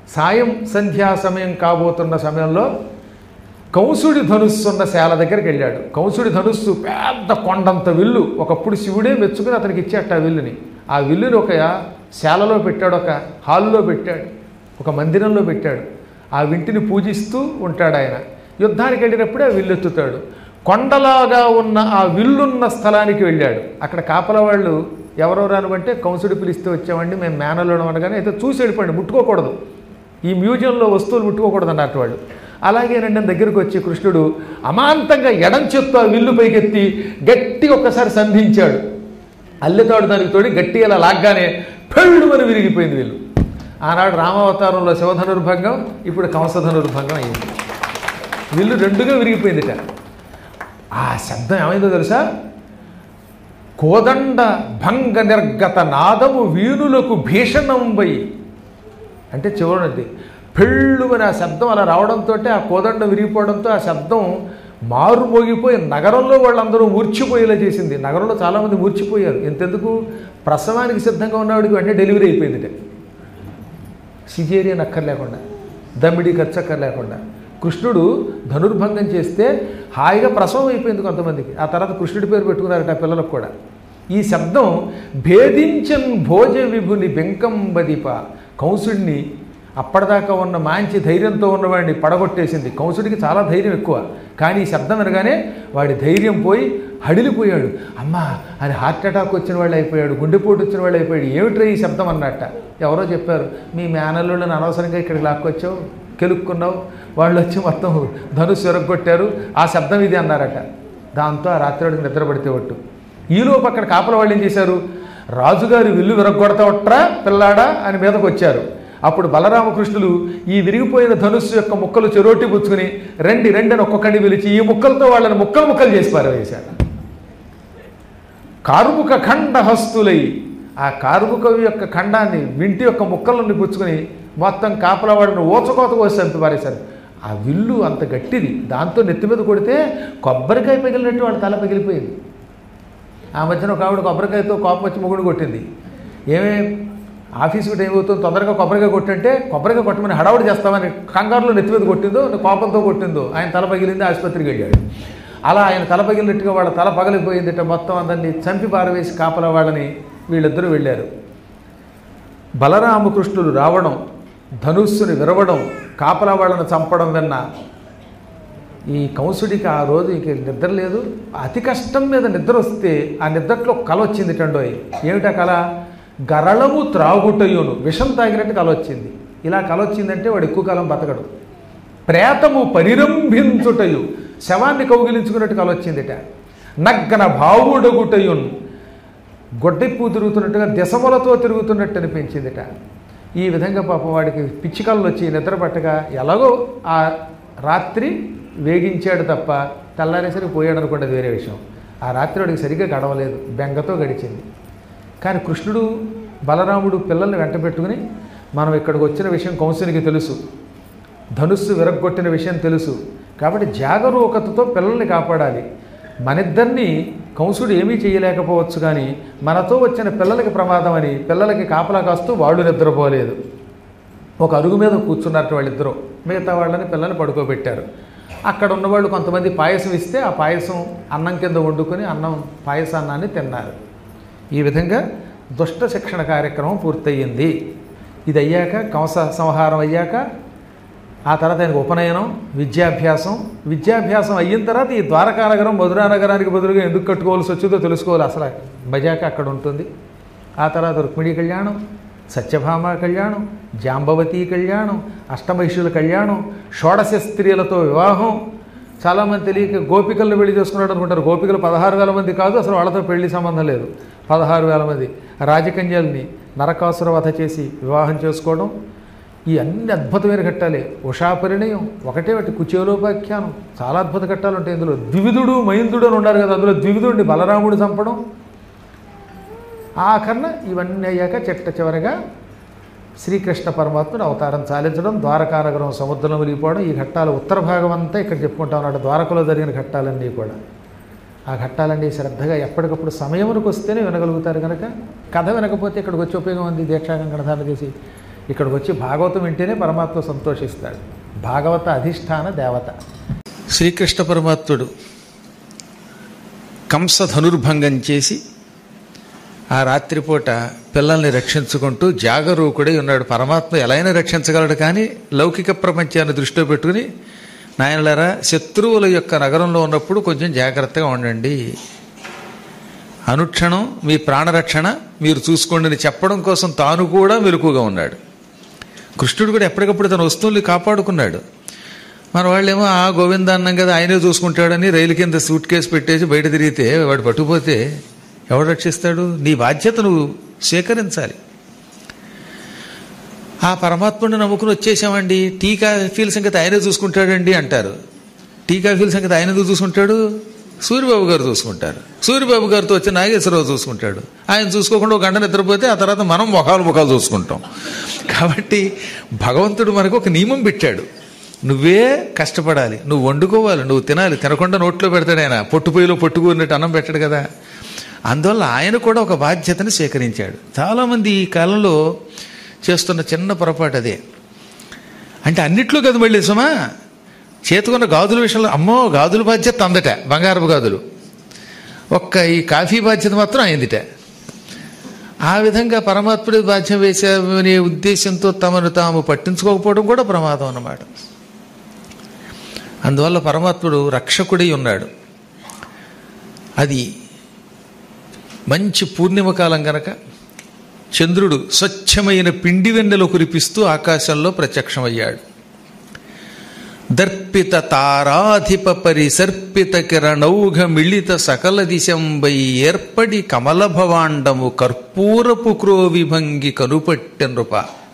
సాయం సంధ్యా సమయం కాబోతున్న సమయంలో కంసుడి ధనుస్సు ఉన్న శాల దగ్గరికి వెళ్ళాడు కంసుడి ధనుస్సు పెద్ద కొండంత విల్లు ఒకప్పుడు శివుడే మెచ్చుకుని అతనికి ఇచ్చేట ఆ విల్లుని ఆ విల్లుని ఒక శాలలో పెట్టాడు ఒక హాల్లో పెట్టాడు ఒక మందిరంలో పెట్టాడు ఆ వింటిని పూజిస్తూ ఉంటాడు ఆయన యుద్ధానికి వెళ్ళినప్పుడే ఆ విల్లు ఎత్తుతాడు కొండలాగా ఉన్న ఆ విల్లున్న స్థలానికి వెళ్ళాడు అక్కడ కాపల వాళ్ళు ఎవరో రానుబంటే కంసుడు పిలిస్తే వచ్చామండి మేము మేనలోడం అనగానే అయితే చూసి వెళ్ళిపోండి ముట్టుకోకూడదు ఈ మ్యూజియంలో వస్తువులు ముట్టుకోకూడదు అన్నట్టు వాళ్ళు అలాగేనండి అని దగ్గరికి వచ్చి కృష్ణుడు అమాంతంగా ఎడం చేత్తో ఆ విల్లు పైకెత్తి గట్టి ఒక్కసారి సంధించాడు అల్లెతాడు దానికి తోడి గట్టి అలా లాగ్గానే పెళ్ళు అని విరిగిపోయింది వీళ్ళు ఆనాడు రామావతారంలో శివధనుర్భంగం ఇప్పుడు కంసధనుర్భంగం అయింది విల్లు రెండుగా విరిగిపోయిందిట ఆ శబ్దం ఏమైందో తెలుసా కోదండ భంగ నిర్గత నాదము వీణులకు భీషణంబై అంటే చివరినది పెళ్ళు అని ఆ శబ్దం అలా రావడంతో ఆ కోదండ విరిగిపోవడంతో ఆ శబ్దం మారు మోగిపోయి నగరంలో వాళ్ళందరూ మూర్చిపోయేలా చేసింది నగరంలో చాలామంది మూర్చిపోయారు ఎంతెందుకు ప్రసవానికి సిద్ధంగా ఉన్నవాడికి వెంటనే డెలివరీ అయిపోయింది సిజేరియన్ అక్కర్లేకుండా దమ్మిడి ఖర్చు అక్కర్లేకుండా కృష్ణుడు ధనుర్భంగం చేస్తే హాయిగా ప్రసవం అయిపోయింది కొంతమందికి ఆ తర్వాత కృష్ణుడి పేరు పెట్టుకున్నారట ఆ పిల్లలకు కూడా ఈ శబ్దం భేదించన్ భోజ విభుని బెంకంబదిప కంసుడిని అప్పటిదాకా ఉన్న మంచి ధైర్యంతో ఉన్నవాడిని పడగొట్టేసింది కంసుడికి చాలా ధైర్యం ఎక్కువ కానీ ఈ శబ్దం వినగానే వాడి ధైర్యం పోయి హడిలిపోయాడు అమ్మా అని హార్ట్ అటాక్ వచ్చిన వాళ్ళు అయిపోయాడు గుండెపోటు వచ్చిన వాళ్ళు అయిపోయాడు ఏమిట్రా ఈ శబ్దం అన్నట్ట ఎవరో చెప్పారు మీ మేనల్లుళ్ళని అనవసరంగా ఇక్కడికి లాక్కొచ్చావు కెలుక్కున్నావు వాళ్ళు వచ్చి మొత్తం ధనుసు ఎరగొట్టారు ఆ శబ్దం ఇది అన్నారట దాంతో ఆ రాత్రివాడికి నిద్రపడితే ఒట్టు ఈలోపు అక్కడ కాపల వాళ్ళు ఏం చేశారు రాజుగారి విల్లు విరగొడతావట్రా పిల్లాడా అని మీదకు వచ్చారు అప్పుడు బలరామకృష్ణులు ఈ విరిగిపోయిన ధనుస్సు యొక్క ముక్కలు చెరోటి పుచ్చుకుని రెండి రెండని ఒక్కొక్కడిని పిలిచి ఈ ముక్కలతో వాళ్ళని ముక్కలు ముక్కలు చేసి పారవేశారు కార్ముక ఖండ హస్తులై ఆ కార్ముక యొక్క ఖండాన్ని వింటి యొక్క ముక్కలను పుచ్చుకొని మొత్తం కాపలవాడిని ఊచకోత కోసి చంపి పారేశారు ఆ విల్లు అంత గట్టిది దాంతో నెత్తి మీద కొడితే కొబ్బరికాయ పగిలినట్టు వాడి తల పగిలిపోయింది ఆ మధ్యన ఒక ఆవిడ కొబ్బరికాయతో కోపం వచ్చి మొగుడు కొట్టింది ఏమే ఆఫీస్కి టైం అవుతుంది తొందరగా కొబ్బరికాయ కొట్టంటే కొబ్బరికాయ కొట్టమని హడావుడి చేస్తామని కంగారులో నెత్తి మీద కొట్టిందో కోపంతో కొట్టిందో ఆయన తల పగిలింది ఆసుపత్రికి వెళ్ళాడు అలా ఆయన తల పగిలినట్టుగా వాళ్ళ తల పగిలిపోయిందిట మొత్తం అందరినీ చంపి పారవేసి కాపల వాళ్ళని వీళ్ళిద్దరూ వెళ్ళారు బలరామకృష్ణులు రావడం ధనుస్సుని విరవడం కాపలా వాళ్ళని చంపడం విన్న ఈ కంసుడికి ఆ రోజు ఇంక నిద్ర లేదు అతి కష్టం మీద నిద్ర వస్తే ఆ నిద్రలో కల వచ్చింది టండోయ్ ఏమిటా కళ గరళము త్రాగుటయును విషం తాగినట్టు కల వచ్చింది ఇలా కల వచ్చిందంటే వాడు ఎక్కువ కాలం బతకడు ప్రేతము పరిరంభించుటయు శవాన్ని కౌగిలించుకున్నట్టు కల వచ్చిందిట నగ్గన భావుడగుటయున్ గొడ్డెప్పు తిరుగుతున్నట్టుగా దశములతో తిరుగుతున్నట్టు అనిపించిందిట ఈ విధంగా పాపం వాడికి పిచ్చి కళ్ళు వచ్చి నిద్ర పట్టగా ఎలాగో ఆ రాత్రి వేగించాడు తప్ప తెల్లారేసరికి పోయాడు అనుకోండి అది వేరే విషయం ఆ రాత్రి వాడికి సరిగ్గా గడవలేదు బెంగతో గడిచింది కానీ కృష్ణుడు బలరాముడు పిల్లల్ని వెంట పెట్టుకుని మనం ఇక్కడికి వచ్చిన విషయం కంసునికి తెలుసు ధనుస్సు విరగొట్టిన విషయం తెలుసు కాబట్టి జాగరూకతతో పిల్లల్ని కాపాడాలి మనిద్దరినీ కంసుడు ఏమీ చేయలేకపోవచ్చు కానీ మనతో వచ్చిన పిల్లలకి ప్రమాదం అని పిల్లలకి కాపలా కాస్తూ వాళ్ళు నిద్రపోలేదు ఒక అరుగు మీద కూర్చున్నట్టు వాళ్ళిద్దరూ మిగతా వాళ్ళని పిల్లల్ని పడుకోబెట్టారు అక్కడ ఉన్నవాళ్ళు కొంతమంది పాయసం ఇస్తే ఆ పాయసం అన్నం కింద వండుకొని అన్నం పాయసాన్నాన్ని తిన్నారు ఈ విధంగా దుష్ట శిక్షణ కార్యక్రమం పూర్తయింది ఇది అయ్యాక కంస సంహారం అయ్యాక ఆ తర్వాత ఆయనకు ఉపనయనం విద్యాభ్యాసం విద్యాభ్యాసం అయిన తర్వాత ఈ ద్వారకా నగరం మధురా నగరానికి బదులుగా ఎందుకు కట్టుకోవాల్సి వచ్చిందో తెలుసుకోవాలి అసలు మజాక అక్కడ ఉంటుంది ఆ తర్వాత రుక్మిణి కళ్యాణం సత్యభామ కళ్యాణం జాంబవతి కళ్యాణం అష్టమహిషుల కళ్యాణం షోడశ స్త్రీలతో వివాహం చాలామంది తెలియక గోపికలను పెళ్లి చేసుకున్నాడు అనుకుంటారు గోపికలు పదహారు వేల మంది కాదు అసలు వాళ్ళతో పెళ్లి సంబంధం లేదు పదహారు వేల మంది రాజకన్యల్ని నరకాసుర వధ చేసి వివాహం చేసుకోవడం ఈ అన్ని అద్భుతమైన ఘట్టాలే ఉషా పరిణయం ఒకటే ఒకటి కుచేలోపాఖ్యానం చాలా అద్భుత ఘట్టాలు ఉంటాయి ఇందులో ద్వివిధుడు మహిందుడు అని ఉన్నారు కదా అందులో ద్వివిధుడిని బలరాముడు చంపడం ఆఖరణ ఇవన్నీ అయ్యాక చిట్ట చివరగా శ్రీకృష్ణ పరమాత్ముడు అవతారం చాలించడం ద్వారకానగరం సముద్రంలో మునిగిపోవడం ఈ ఘట్టాలు ఉత్తర భాగం అంతా ఇక్కడ చెప్పుకుంటా ఉన్నాడు ద్వారకలో జరిగిన ఘట్టాలన్నీ కూడా ఆ ఘట్టాలన్నీ శ్రద్ధగా ఎప్పటికప్పుడు సమయమునికి వస్తేనే వినగలుగుతారు కనుక కథ వినకపోతే ఇక్కడికి వచ్చి ఉపయోగం ఉంది దీక్షాకంకణ ధారణ చేసి ఇక్కడికి వచ్చి భాగవతం వింటేనే పరమాత్మ సంతోషిస్తాడు భాగవత అధిష్టాన దేవత శ్రీకృష్ణ పరమాత్ముడు కంస ధనుర్భంగం చేసి ఆ రాత్రిపూట పిల్లల్ని రక్షించుకుంటూ జాగరూకుడై ఉన్నాడు పరమాత్మ ఎలా అయినా రక్షించగలడు కానీ లౌకిక ప్రపంచాన్ని దృష్టిలో పెట్టుకుని నాయనలారా శత్రువుల యొక్క నగరంలో ఉన్నప్పుడు కొంచెం జాగ్రత్తగా ఉండండి అనుక్షణం మీ ప్రాణరక్షణ మీరు చూసుకోండి అని చెప్పడం కోసం తాను కూడా మెలకుగా ఉన్నాడు కృష్ణుడు కూడా ఎప్పటికప్పుడు తన వస్తువుల్ని కాపాడుకున్నాడు మన వాళ్ళేమో ఆ గోవింద అన్నం కదా ఆయనే చూసుకుంటాడని రైలు కింద సూట్ కేసు పెట్టేసి బయట తిరిగితే వాడు పట్టుకుపోతే ఎవడు రక్షిస్తాడు నీ బాధ్యత నువ్వు స్వీకరించాలి ఆ పరమాత్ముడిని నమ్ముకుని వచ్చేసామండి టీ కాఫీల సంగతి ఆయనే చూసుకుంటాడండి అంటారు టీ కాఫీల సంగతి ఆయన ఎందుకు చూసుకుంటాడు సూర్యబాబు గారు చూసుకుంటారు సూర్యబాబు గారితో వచ్చి నాగేశ్వరరావు చూసుకుంటాడు ఆయన చూసుకోకుండా ఒక గంట నిద్రపోతే ఆ తర్వాత మనం ముఖాలు ముఖాలు చూసుకుంటాం కాబట్టి భగవంతుడు మనకు ఒక నియమం పెట్టాడు నువ్వే కష్టపడాలి నువ్వు వండుకోవాలి నువ్వు తినాలి తినకుండా నోట్లో పెడతాడు ఆయన పొట్టుపోయిలో పొట్టుకున్నట్టు అన్నం పెట్టాడు కదా అందువల్ల ఆయన కూడా ఒక బాధ్యతను స్వీకరించాడు చాలామంది ఈ కాలంలో చేస్తున్న చిన్న పొరపాటు అదే అంటే అన్నిట్లో కదా మళ్ళీ సుమా చేతుకున్న గాజుల విషయంలో అమ్మో గాజుల బాధ్యత అందట బంగారపు గాజులు ఒక్క ఈ కాఫీ బాధ్యత మాత్రం అయిందిట ఆ విధంగా పరమాత్ముడి బాధ్యం వేసామనే ఉద్దేశంతో తమను తాము పట్టించుకోకపోవడం కూడా ప్రమాదం అన్నమాట అందువల్ల పరమాత్ముడు రక్షకుడై ఉన్నాడు అది మంచి పూర్ణిమ కాలం గనక చంద్రుడు స్వచ్ఛమైన పిండి వెన్నెలు కురిపిస్తూ ఆకాశంలో ప్రత్యక్షమయ్యాడు దర్పిత తారాధిప పరిసర్పిత కిరణౌఘ మిళిత సకల దిశంబై ఏర్పడి కమల భవాండము కర్పూరపు క్రోవిభంగి కనుపట్టె నృప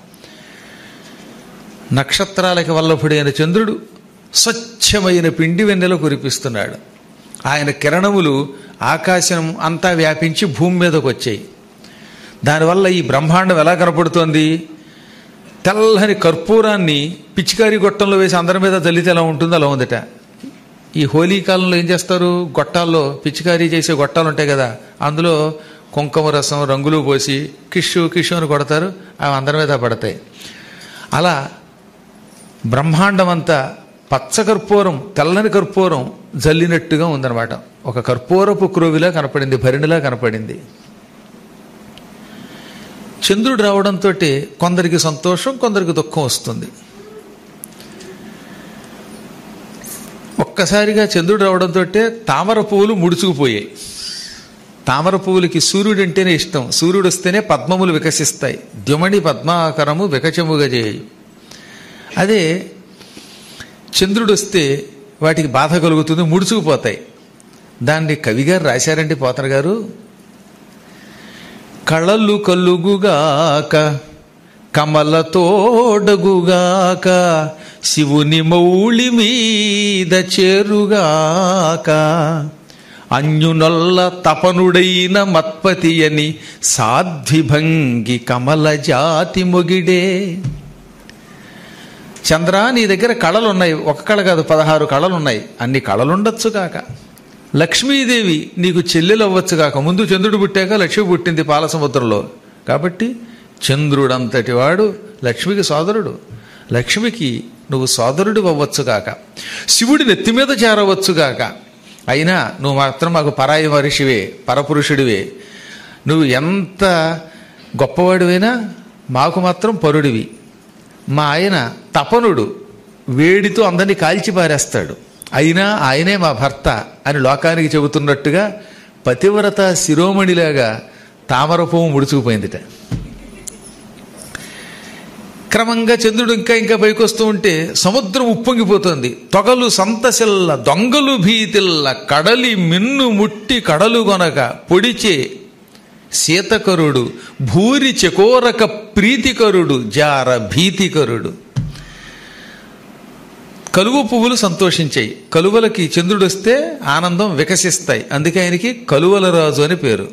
నక్షత్రాలకి వల్లభుడైన చంద్రుడు స్వచ్ఛమైన పిండి వెన్నెల కురిపిస్తున్నాడు ఆయన కిరణములు ఆకాశం అంతా వ్యాపించి భూమి మీదకు వచ్చాయి దానివల్ల ఈ బ్రహ్మాండం ఎలా కనపడుతోంది తెల్లని కర్పూరాన్ని పిచికారి గొట్టంలో వేసి అందరి మీద జల్లితే ఎలా ఉంటుందో అలా ఉందట ఈ హోలీ కాలంలో ఏం చేస్తారు గొట్టాల్లో పిచికారీ చేసే గొట్టాలు ఉంటాయి కదా అందులో కుంకుమ రసం రంగులు పోసి కిషు కిషు అని కొడతారు అవి అందరి మీద పడతాయి అలా బ్రహ్మాండం అంతా పచ్చ కర్పూరం తెల్లని కర్పూరం జల్లినట్టుగా ఉందన్నమాట ఒక కర్పూరపు క్రోవిలా కనపడింది భరిణిలా కనపడింది చంద్రుడు రావడంతో కొందరికి సంతోషం కొందరికి దుఃఖం వస్తుంది ఒక్కసారిగా చంద్రుడు రావడంతో తామర పువ్వులు ముడుచుకుపోయాయి తామర పువ్వులకి సూర్యుడు అంటేనే ఇష్టం సూర్యుడు వస్తేనే పద్మములు వికసిస్తాయి ద్యుమణి పద్మాకరము వికచముగా చేయు అదే చంద్రుడు వస్తే వాటికి బాధ కలుగుతుంది ముడుచుకుపోతాయి దాన్ని కవిగారు రాశారండి పోతన గారు కళలు కలుగుగాక కమలతోడగుగాక శివుని మౌళి మీద చేరుగాక అన్యునొల్ల తపనుడైన మత్పతి అని సాధ్విభంగి కమల జాతి మొగిడే చంద్ర నీ దగ్గర కళలు ఉన్నాయి ఒక కళ కాదు పదహారు కళలు ఉన్నాయి అన్ని కళలుండొచ్చు కాక లక్ష్మీదేవి నీకు చెల్లెలు అవ్వచ్చు కాక ముందు చంద్రుడు పుట్టాక లక్ష్మి పుట్టింది పాల సముద్రంలో కాబట్టి చంద్రుడంతటి వాడు లక్ష్మికి సోదరుడు లక్ష్మికి నువ్వు సోదరుడు అవ్వచ్చు కాక శివుడి నెత్తి మీద చేరవచ్చు కాక అయినా నువ్వు మాత్రం మాకు పరాయి మనిషివే పరపురుషుడివే నువ్వు ఎంత గొప్పవాడివైనా మాకు మాత్రం పరుడివి మా ఆయన తపనుడు వేడితో అందరినీ కాల్చి పారేస్తాడు అయినా ఆయనే మా భర్త అని లోకానికి చెబుతున్నట్టుగా పతివ్రత శిరోమణిలాగా తామర పువ్వు ముడుచుకుపోయిందిట క్రమంగా చంద్రుడు ఇంకా ఇంకా పైకొస్తూ ఉంటే సముద్రం ఉప్పొంగిపోతుంది తొగలు సంతసిల్ల దొంగలు భీతిల్ల కడలి మిన్ను ముట్టి కడలు గొనక పొడిచే శీతకరుడు భూరి చకోరక ప్రీతికరుడు జార భీతికరుడు కలువ పువ్వులు సంతోషించాయి కలువలకి చంద్రుడు వస్తే ఆనందం వికసిస్తాయి అందుకే ఆయనకి కలువల రాజు అని పేరు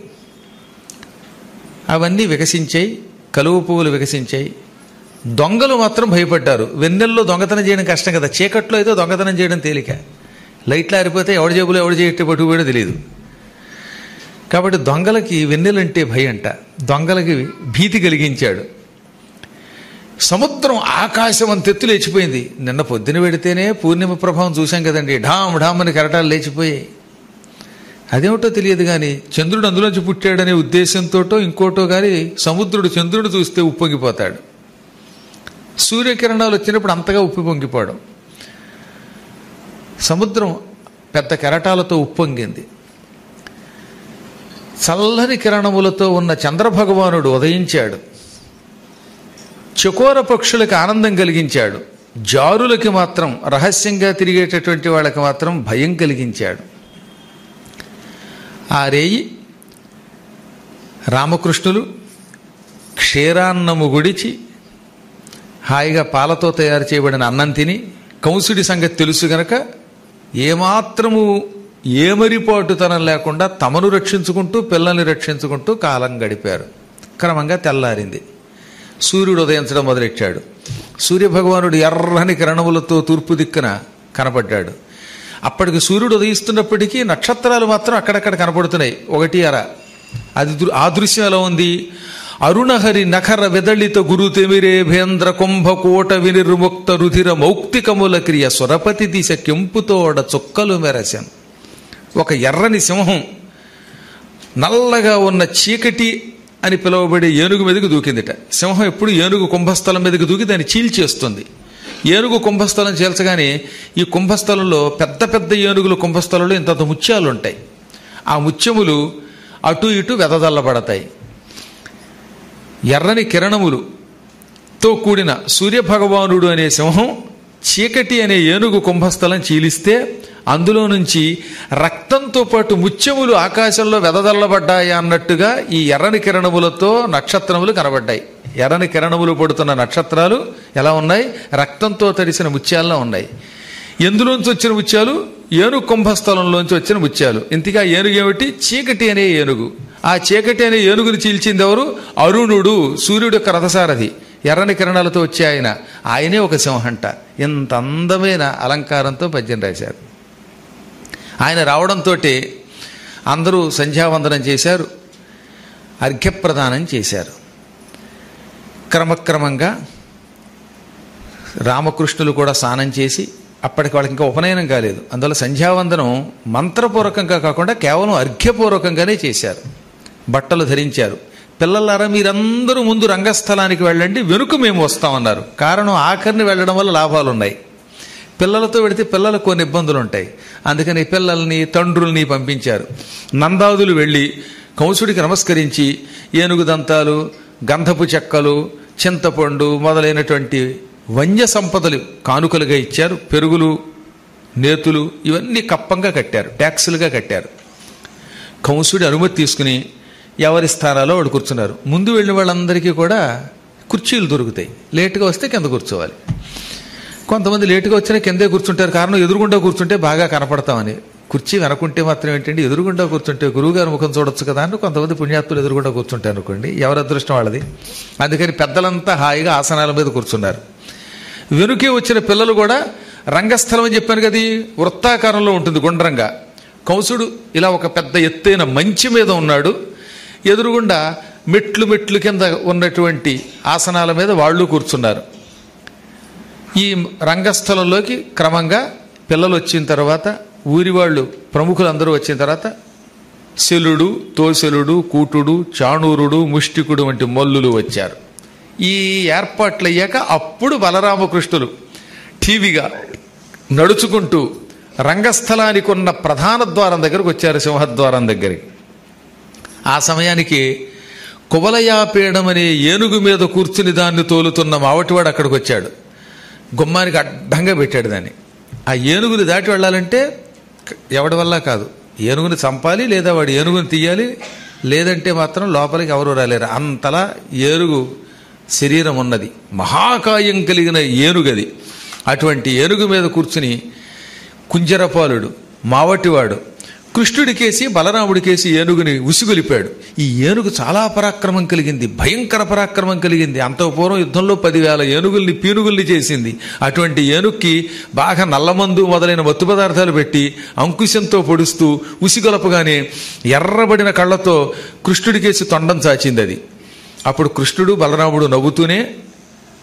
అవన్నీ వికసించాయి కలువ పువ్వులు వికసించాయి దొంగలు మాత్రం భయపడ్డారు వెన్నెల్లో దొంగతనం చేయడం కష్టం కదా చీకట్లో అయితే దొంగతనం చేయడం తేలిక లైట్లు ఆరిపోతే ఎవడి జేబులో ఎవడి చేయట్టు పట్టుకుపోయాడో తెలియదు కాబట్టి దొంగలకి వెన్నెలంటే భయంట దొంగలకి భీతి కలిగించాడు సముద్రం ఆకాశం అంత ఎత్తు లేచిపోయింది నిన్న పొద్దున పెడితేనే పూర్ణిమ ప్రభావం చూశాం కదండి ఢామ్ ఢామ్ అని కెరటాలు లేచిపోయాయి అదేమిటో తెలియదు కానీ చంద్రుడు అందులోంచి పుట్టాడనే ఉద్దేశంతోటో ఇంకోటో కానీ సముద్రుడు చంద్రుడు చూస్తే ఉప్పొంగిపోతాడు సూర్యకిరణాలు వచ్చినప్పుడు అంతగా ఉప్పి పొంగిపోవడం సముద్రం పెద్ద కెరటాలతో ఉప్పొంగింది చల్లని కిరణములతో ఉన్న చంద్రభగవానుడు ఉదయించాడు చకోర పక్షులకు ఆనందం కలిగించాడు జారులకి మాత్రం రహస్యంగా తిరిగేటటువంటి వాళ్ళకి మాత్రం భయం కలిగించాడు ఆ రేయి రామకృష్ణులు క్షీరాన్నము గుడిచి హాయిగా పాలతో తయారు చేయబడిన అన్నం తిని కంసుడి సంగతి తెలుసు గనక ఏమాత్రము ఏమరిపాటుతనం లేకుండా తమను రక్షించుకుంటూ పిల్లల్ని రక్షించుకుంటూ కాలం గడిపారు క్రమంగా తెల్లారింది సూర్యుడు ఉదయించడం మొదలెట్టాడు సూర్యభగవానుడు ఎర్రని కిరణములతో తూర్పు దిక్కున కనపడ్డాడు అప్పటికి సూర్యుడు ఉదయిస్తున్నప్పటికీ నక్షత్రాలు మాత్రం అక్కడక్కడ కనపడుతున్నాయి ఒకటి అర అది దృ- ఆ దృశ్యం ఎలా ఉంది అరుణహరి నఖర వెదళిత గురు తెమిరేభేంద్ర కుంభకోట వినిర్ముక్త రుధిర మౌక్తికముల క్రియ సురపతి దిశ కెంపుతోడ చుక్కలు మెరసన్ ఒక ఎర్రని సింహం నల్లగా ఉన్న చీకటి అని పిలువబడే ఏనుగు మీదకి దూకిందిట సింహం ఎప్పుడు ఏనుగు కుంభస్థలం మీదకి దూకి దాన్ని చీల్చేస్తుంది ఏనుగు కుంభస్థలం చీల్చగానే ఈ కుంభస్థలంలో పెద్ద పెద్ద ఏనుగుల కుంభస్థలంలో ఇంతంత ముత్యాలు ఉంటాయి ఆ ముత్యములు అటు ఇటు వెదజల్లబడతాయి ఎర్రని కిరణములు తో కూడిన సూర్యభగవానుడు అనే సింహం చీకటి అనే ఏనుగు కుంభస్థలం చీలిస్తే అందులో నుంచి రక్తంతో పాటు ముత్యములు ఆకాశంలో వెదజల్లబడ్డాయి అన్నట్టుగా ఈ ఎర్రని కిరణములతో నక్షత్రములు కనబడ్డాయి ఎర్రని కిరణములు పడుతున్న నక్షత్రాలు ఎలా ఉన్నాయి రక్తంతో తడిసిన ముత్యాల్లో ఉన్నాయి ఎందులోంచి వచ్చిన ముత్యాలు ఏనుగు కుంభస్థలంలోంచి వచ్చిన ముత్యాలు ఇంతగా ఏనుగు ఏమిటి చీకటి అనే ఏనుగు ఆ చీకటి అనే ఏనుగుని చీల్చింది ఎవరు అరుణుడు సూర్యుడు యొక్క రథసారథి ఎర్రని కిరణాలతో వచ్చే ఆయన ఆయనే ఒక సింహంట ఇంత అందమైన అలంకారంతో పద్యం రాశారు ఆయన రావడంతో అందరూ సంధ్యావందనం చేశారు అర్ఘ్యప్రదానం చేశారు క్రమక్రమంగా రామకృష్ణులు కూడా స్నానం చేసి అప్పటికి వాళ్ళకి ఇంకా ఉపనయనం కాలేదు అందువల్ల సంధ్యావందనం మంత్రపూర్వకంగా కాకుండా కేవలం అర్ఘ్యపూర్వకంగానే చేశారు బట్టలు ధరించారు పిల్లలారా మీరందరూ ముందు రంగస్థలానికి వెళ్ళండి వెనుక మేము వస్తామన్నారు కారణం ఆఖరిని వెళ్ళడం వల్ల లాభాలు ఉన్నాయి పిల్లలతో వెళితే పిల్లలకు కొన్ని ఇబ్బందులు ఉంటాయి అందుకని పిల్లల్ని తండ్రుల్ని పంపించారు నందాదులు వెళ్ళి కంసుడికి నమస్కరించి ఏనుగు దంతాలు గంధపు చెక్కలు చింతపండు మొదలైనటువంటి వన్య సంపదలు కానుకలుగా ఇచ్చారు పెరుగులు నేతులు ఇవన్నీ కప్పంగా కట్టారు ట్యాక్సులుగా కట్టారు కంసుడి అనుమతి తీసుకుని ఎవరి స్థానాల్లో వాడు కూర్చున్నారు ముందు వెళ్ళిన వాళ్ళందరికీ కూడా కుర్చీలు దొరుకుతాయి లేటుగా వస్తే కింద కూర్చోవాలి కొంతమంది లేటుగా వచ్చినా కిందే కూర్చుంటారు కారణం ఎదురుగుండా కూర్చుంటే బాగా కనపడతామని కుర్చీ వెనకుంటే మాత్రం ఏంటంటే ఎదురుగుండా కూర్చుంటే గురువుగారి ముఖం చూడొచ్చు కదా అని కొంతమంది పుణ్యాత్తులు ఎదురుగుండా కూర్చుంటారు అనుకోండి ఎవరి అదృష్టం వాళ్ళది అందుకని పెద్దలంతా హాయిగా ఆసనాల మీద కూర్చున్నారు వెనుకే వచ్చిన పిల్లలు కూడా రంగస్థలం అని చెప్పాను కదా ఇది వృత్తాకారంలో ఉంటుంది గుండ్రంగా కంసుడు ఇలా ఒక పెద్ద ఎత్తైన మంచి మీద ఉన్నాడు ఎదురుగుండా మెట్లు మెట్లు కింద ఉన్నటువంటి ఆసనాల మీద వాళ్ళు కూర్చున్నారు ఈ రంగస్థలంలోకి క్రమంగా పిల్లలు వచ్చిన తర్వాత ఊరి వాళ్ళు ప్రముఖులందరూ వచ్చిన తర్వాత శలుడు తోశలుడు కూటుడు చాణూరుడు ముష్టికుడు వంటి మల్లులు వచ్చారు ఈ ఏర్పాట్లు అయ్యాక అప్పుడు బలరామకృష్ణులు టీవీగా నడుచుకుంటూ రంగస్థలానికి ఉన్న ప్రధాన ద్వారం దగ్గరకు వచ్చారు సింహద్వారం దగ్గరికి ఆ సమయానికి కువలయాపీడం అనే ఏనుగు మీద కూర్చుని దాన్ని తోలుతున్న మావటివాడు అక్కడికి వచ్చాడు గుమ్మానికి అడ్డంగా పెట్టాడు దాన్ని ఆ ఏనుగుని దాటి వెళ్ళాలంటే ఎవడి వల్ల కాదు ఏనుగుని చంపాలి లేదా వాడు ఏనుగుని తీయాలి లేదంటే మాత్రం లోపలికి ఎవరు రాలేరు అంతలా ఏనుగు శరీరం ఉన్నది మహాకాయం కలిగిన ఏనుగది అటువంటి ఏనుగు మీద కూర్చుని కుంజరపాలుడు మావటివాడు కృష్ణుడికేసి బలరాముడికేసి ఏనుగుని ఉసిగొలిపాడు ఈ ఏనుగు చాలా పరాక్రమం కలిగింది భయంకర పరాక్రమం కలిగింది అంత పూర్వం యుద్ధంలో పదివేల ఏనుగుల్ని పీనుగుల్ని చేసింది అటువంటి ఏనుక్కి బాగా నల్లమందు మొదలైన మత్తు పదార్థాలు పెట్టి అంకుశంతో పొడుస్తూ ఉసిగొలపగానే ఎర్రబడిన కళ్ళతో కృష్ణుడికేసి తొండం చాచింది అది అప్పుడు కృష్ణుడు బలరాముడు నవ్వుతూనే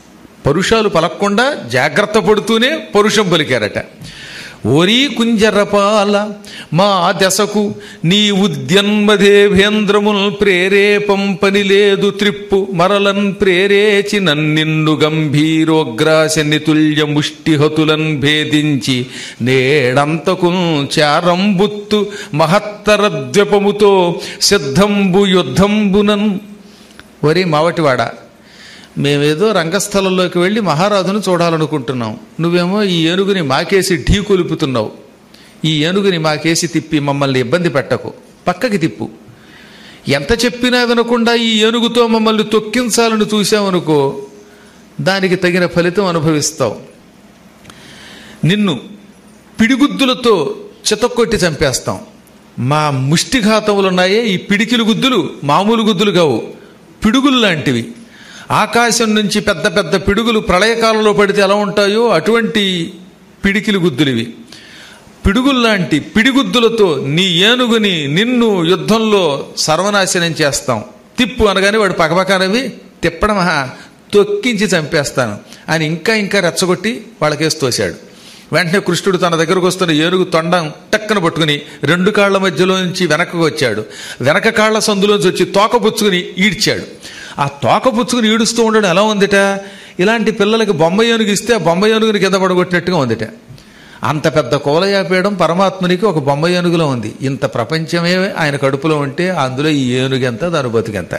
పరుషాలు పలక్కుండా జాగ్రత్త పడుతూనే పరుషం పలికారట ఓరీ కుంజరపాల మా దశకు నీ ఉద్యన్మదేభేంద్రముల్ ప్రేరేపం పని లేదు త్రిప్పు మరలన్ ప్రేరేచి నన్నిన్ను గంభీరోగ్రాశని తుల్య ముష్టిహతులన్ భేదించి నేడంతకు చారంబుత్తు మహత్తర ద్వపముతో సిద్ధంబు యుద్ధంబునన్ ఒరే మావటివాడ మేమేదో రంగస్థలంలోకి వెళ్ళి మహారాజును చూడాలనుకుంటున్నాం నువ్వేమో ఈ ఏనుగుని మాకేసి ఢీ కొలుపుతున్నావు ఈ ఏనుగుని మాకేసి తిప్పి మమ్మల్ని ఇబ్బంది పెట్టకు పక్కకి తిప్పు ఎంత చెప్పినా వినకుండా ఈ ఏనుగుతో మమ్మల్ని తొక్కించాలని చూసామనుకో దానికి తగిన ఫలితం అనుభవిస్తావు నిన్ను పిడిగుద్దులతో చితక్కొట్టి చంపేస్తాం మా ముష్టిఘాతములు ఉన్నాయే ఈ పిడికిలు గుద్దులు మామూలు గుద్దులు కావు పిడుగులు లాంటివి ఆకాశం నుంచి పెద్ద పెద్ద పిడుగులు ప్రళయకాలంలో పడితే ఎలా ఉంటాయో అటువంటి పిడికిలు గుద్దులివి పిడుగుల్లాంటి పిడిగుద్దులతో నీ ఏనుగుని నిన్ను యుద్ధంలో సర్వనాశనం చేస్తాం తిప్పు అనగానే వాడు పకపకానవి తిప్పడం ఆహా, తొక్కించి చంపేస్తాను అని ఇంకా ఇంకా రెచ్చగొట్టి వాళ్ళకేసి తోశాడు వెంటనే కృష్ణుడు తన దగ్గరకు వస్తున్న ఏనుగు తొండం టక్కన పట్టుకుని రెండు కాళ్ల మధ్యలో నుంచి వెనక్కి వచ్చాడు వెనక కాళ్ల సందులోంచి వచ్చి తోక పుచ్చుకుని ఈడ్చాడు ఆ తోక పుచ్చుకుని ఈడుస్తూ ఉండడం ఎలా ఉందిట ఇలాంటి పిల్లలకి బొమ్మ ఏనుగు ఇస్తే ఆ బొమ్మ ఏనుగుని కింద పడగొట్టినట్టుగా ఉందిట అంత పెద్ద కోలయాపేయడం పరమాత్మునికి ఒక బొమ్మ ఏనుగులో ఉంది ఇంత ప్రపంచమే ఆయన కడుపులో ఉంటే అందులో ఈ ఏనుగెంత దాని బతుకెంత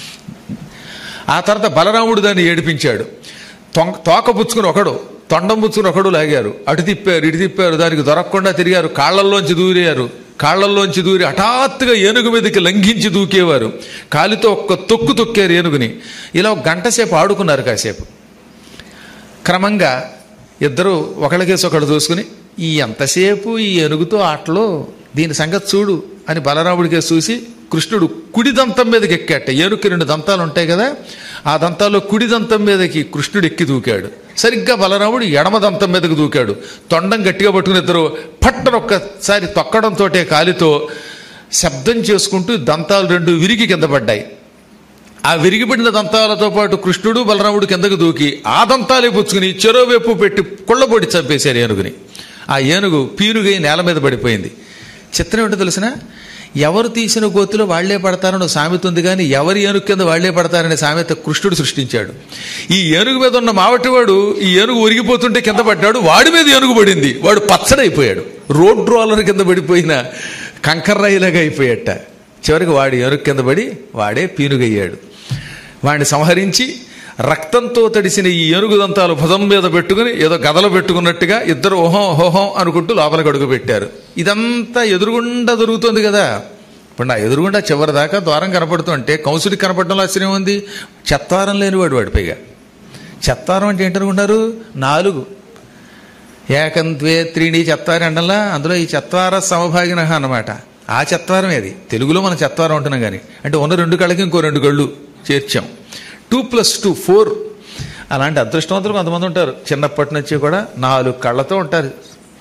ఆ తర్వాత బలరాముడు దాన్ని ఏడిపించాడు తొంక తోక పుచ్చుకుని ఒకడు తొండం పుచ్చుకుని ఒకడు లాగారు అటు తిప్పారు ఇటు తిప్పారు దానికి దొరకకుండా తిరిగారు కాళ్లల్లోంచి దూరారు కాళ్లల్లోంచి దూరి హఠాత్తుగా ఏనుగు మీదకి లంఘించి దూకేవారు కాలితో ఒక్క తొక్కు తొక్కారు ఏనుగుని ఇలా ఒక గంట సేపు ఆడుకున్నారు కాసేపు క్రమంగా ఇద్దరు ఒకళ్ళకేసి ఒకడు చూసుకుని ఈ ఎంతసేపు ఈ ఏనుగుతో ఆటలో దీని సంగతి చూడు అని బలరాముడికే చూసి కృష్ణుడు కుడి దంతం మీదకి ఎక్కాట ఏనుగుకి రెండు దంతాలు ఉంటాయి కదా ఆ దంతాల్లో కుడి దంతం మీదకి కృష్ణుడు ఎక్కి దూకాడు సరిగ్గా బలరాముడు ఎడమ దంతం మీదకి దూకాడు తొండం గట్టిగా పట్టుకుని ఇద్దరు పట్టన ఒక్కసారి తొక్కడంతో కాలితో శబ్దం చేసుకుంటూ దంతాలు రెండు విరిగి కింద పడ్డాయి ఆ విరిగిపడిన దంతాలతో పాటు కృష్ణుడు బలరాముడు కిందకు దూకి ఆ దంతాలే పుచ్చుకుని చెరోవైపు పెట్టి కొళ్ళబొడి చంపేశారు ఏనుగుని ఆ ఏనుగు పీనుగై నేల మీద పడిపోయింది చిత్రం ఏంటో తెలిసిన ఎవరు తీసిన గోతిలో వాళ్లే పడతారని ఒక సామెత ఉంది కానీ ఎవరి ఏనుగు కింద వాళ్లే పడతారనే సామెత కృష్ణుడు సృష్టించాడు ఈ ఏనుగు మీద ఉన్న మావటివాడు ఈ ఏనుగు ఒరిగిపోతుంటే కింద పడ్డాడు వాడి మీద ఏనుగు పడింది వాడు పచ్చడైపోయాడు రోడ్ రోలర్ కింద పడిపోయిన కంకర్రాయిలాగా అయిపోయాట చివరికి వాడి ఏనుగు కింద పడి వాడే పీనుగయ్యాడు వాడిని సంహరించి రక్తంతో తడిసిన ఈ ఏనుగు దంతాలు భుజం మీద పెట్టుకుని ఏదో గదలు పెట్టుకున్నట్టుగా ఇద్దరు ఓహం హోహం అనుకుంటూ లోపలికి అడుగు పెట్టారు ఇదంతా ఎదురుగుండా దొరుకుతుంది కదా ఇప్పుడు నా ఎదురుగుండా చివరి దాకా ద్వారం కనపడుతుంటే కంసుడికి కనపడడంలో ఆశ్చర్యం ఉంది చెత్తారం లేనివాడు వాడి పైగా చెత్తారం అంటే ఏంటనుకున్నారు నాలుగు ఏకం ద్వే త్రీణి చెత్తారి అండల్లా అందులో ఈ చెత్వార సమభాగిన అన్నమాట ఆ చెత్వారమే అది తెలుగులో మనం చెత్వారం అంటున్నాం కానీ అంటే ఉన్న రెండు కళ్ళకి ఇంకో రెండు కళ్ళు చేర్చాం టూ ప్లస్ టూ ఫోర్ అలాంటి అదృష్టవంతులు కొంతమంది ఉంటారు చిన్నప్పటి నుంచి కూడా నాలుగు కళ్ళతో ఉంటారు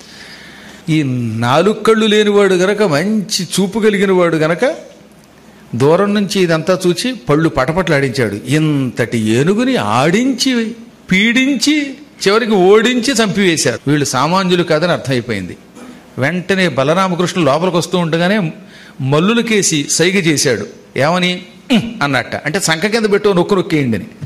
ఈ నాలుగు కళ్ళు లేనివాడు గనక మంచి చూపు కలిగిన వాడు గనక దూరం నుంచి ఇదంతా చూచి పళ్ళు పటపట్లాడించాడు ఇంతటి ఏనుగుని ఆడించి పీడించి చివరికి ఓడించి చంపివేశారు వీళ్ళు సామాన్యులు కాదని అర్థమైపోయింది వెంటనే బలరామకృష్ణుడు లోపలికి వస్తూ ఉండగానే మల్లులకేసి సైగ చేశాడు ఏమని "ఉహ్" అన్నట్ట అంటే సంఖ కింద పెట్టు నొక్కు నొక్కేయండి అని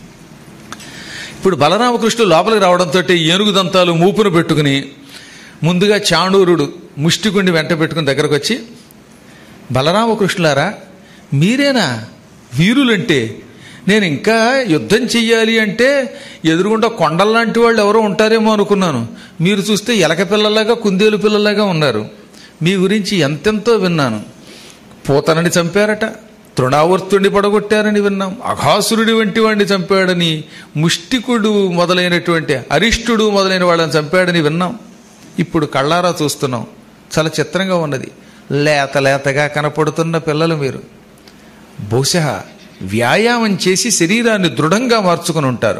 ఇప్పుడు బలరామకృష్ణుడు లోపలికి రావడంతో ఏనుగు దంతాలు మూపును పెట్టుకుని ముందుగా చాణూరుడు ముష్టికుండి వెంట పెట్టుకుని దగ్గరకు వచ్చి బలరామకృష్ణులారా మీరేనా వీరులంటే నేను ఇంకా యుద్ధం చెయ్యాలి అంటే ఎదురుగుండా కొండల్లాంటి వాళ్ళు ఎవరో ఉంటారేమో అనుకున్నాను మీరు చూస్తే ఎలక పిల్లలాగా కుందేలు పిల్లలాగా ఉన్నారు మీ గురించి ఎంతెంతో విన్నాను పూతనని చంపారట తృణావర్తుడిని పడగొట్టారని విన్నాం అఘాసురుడి వంటి వాడిని చంపాడని ముష్టికుడు మొదలైనటువంటి అరిష్టుడు మొదలైన వాళ్ళని చంపాడని విన్నాం ఇప్పుడు కళ్ళారా చూస్తున్నాం చాలా చిత్రంగా ఉన్నది లేత లేతగా కనపడుతున్న పిల్లలు మీరు బహుశా వ్యాయామం చేసి శరీరాన్ని దృఢంగా మార్చుకుని ఉంటారు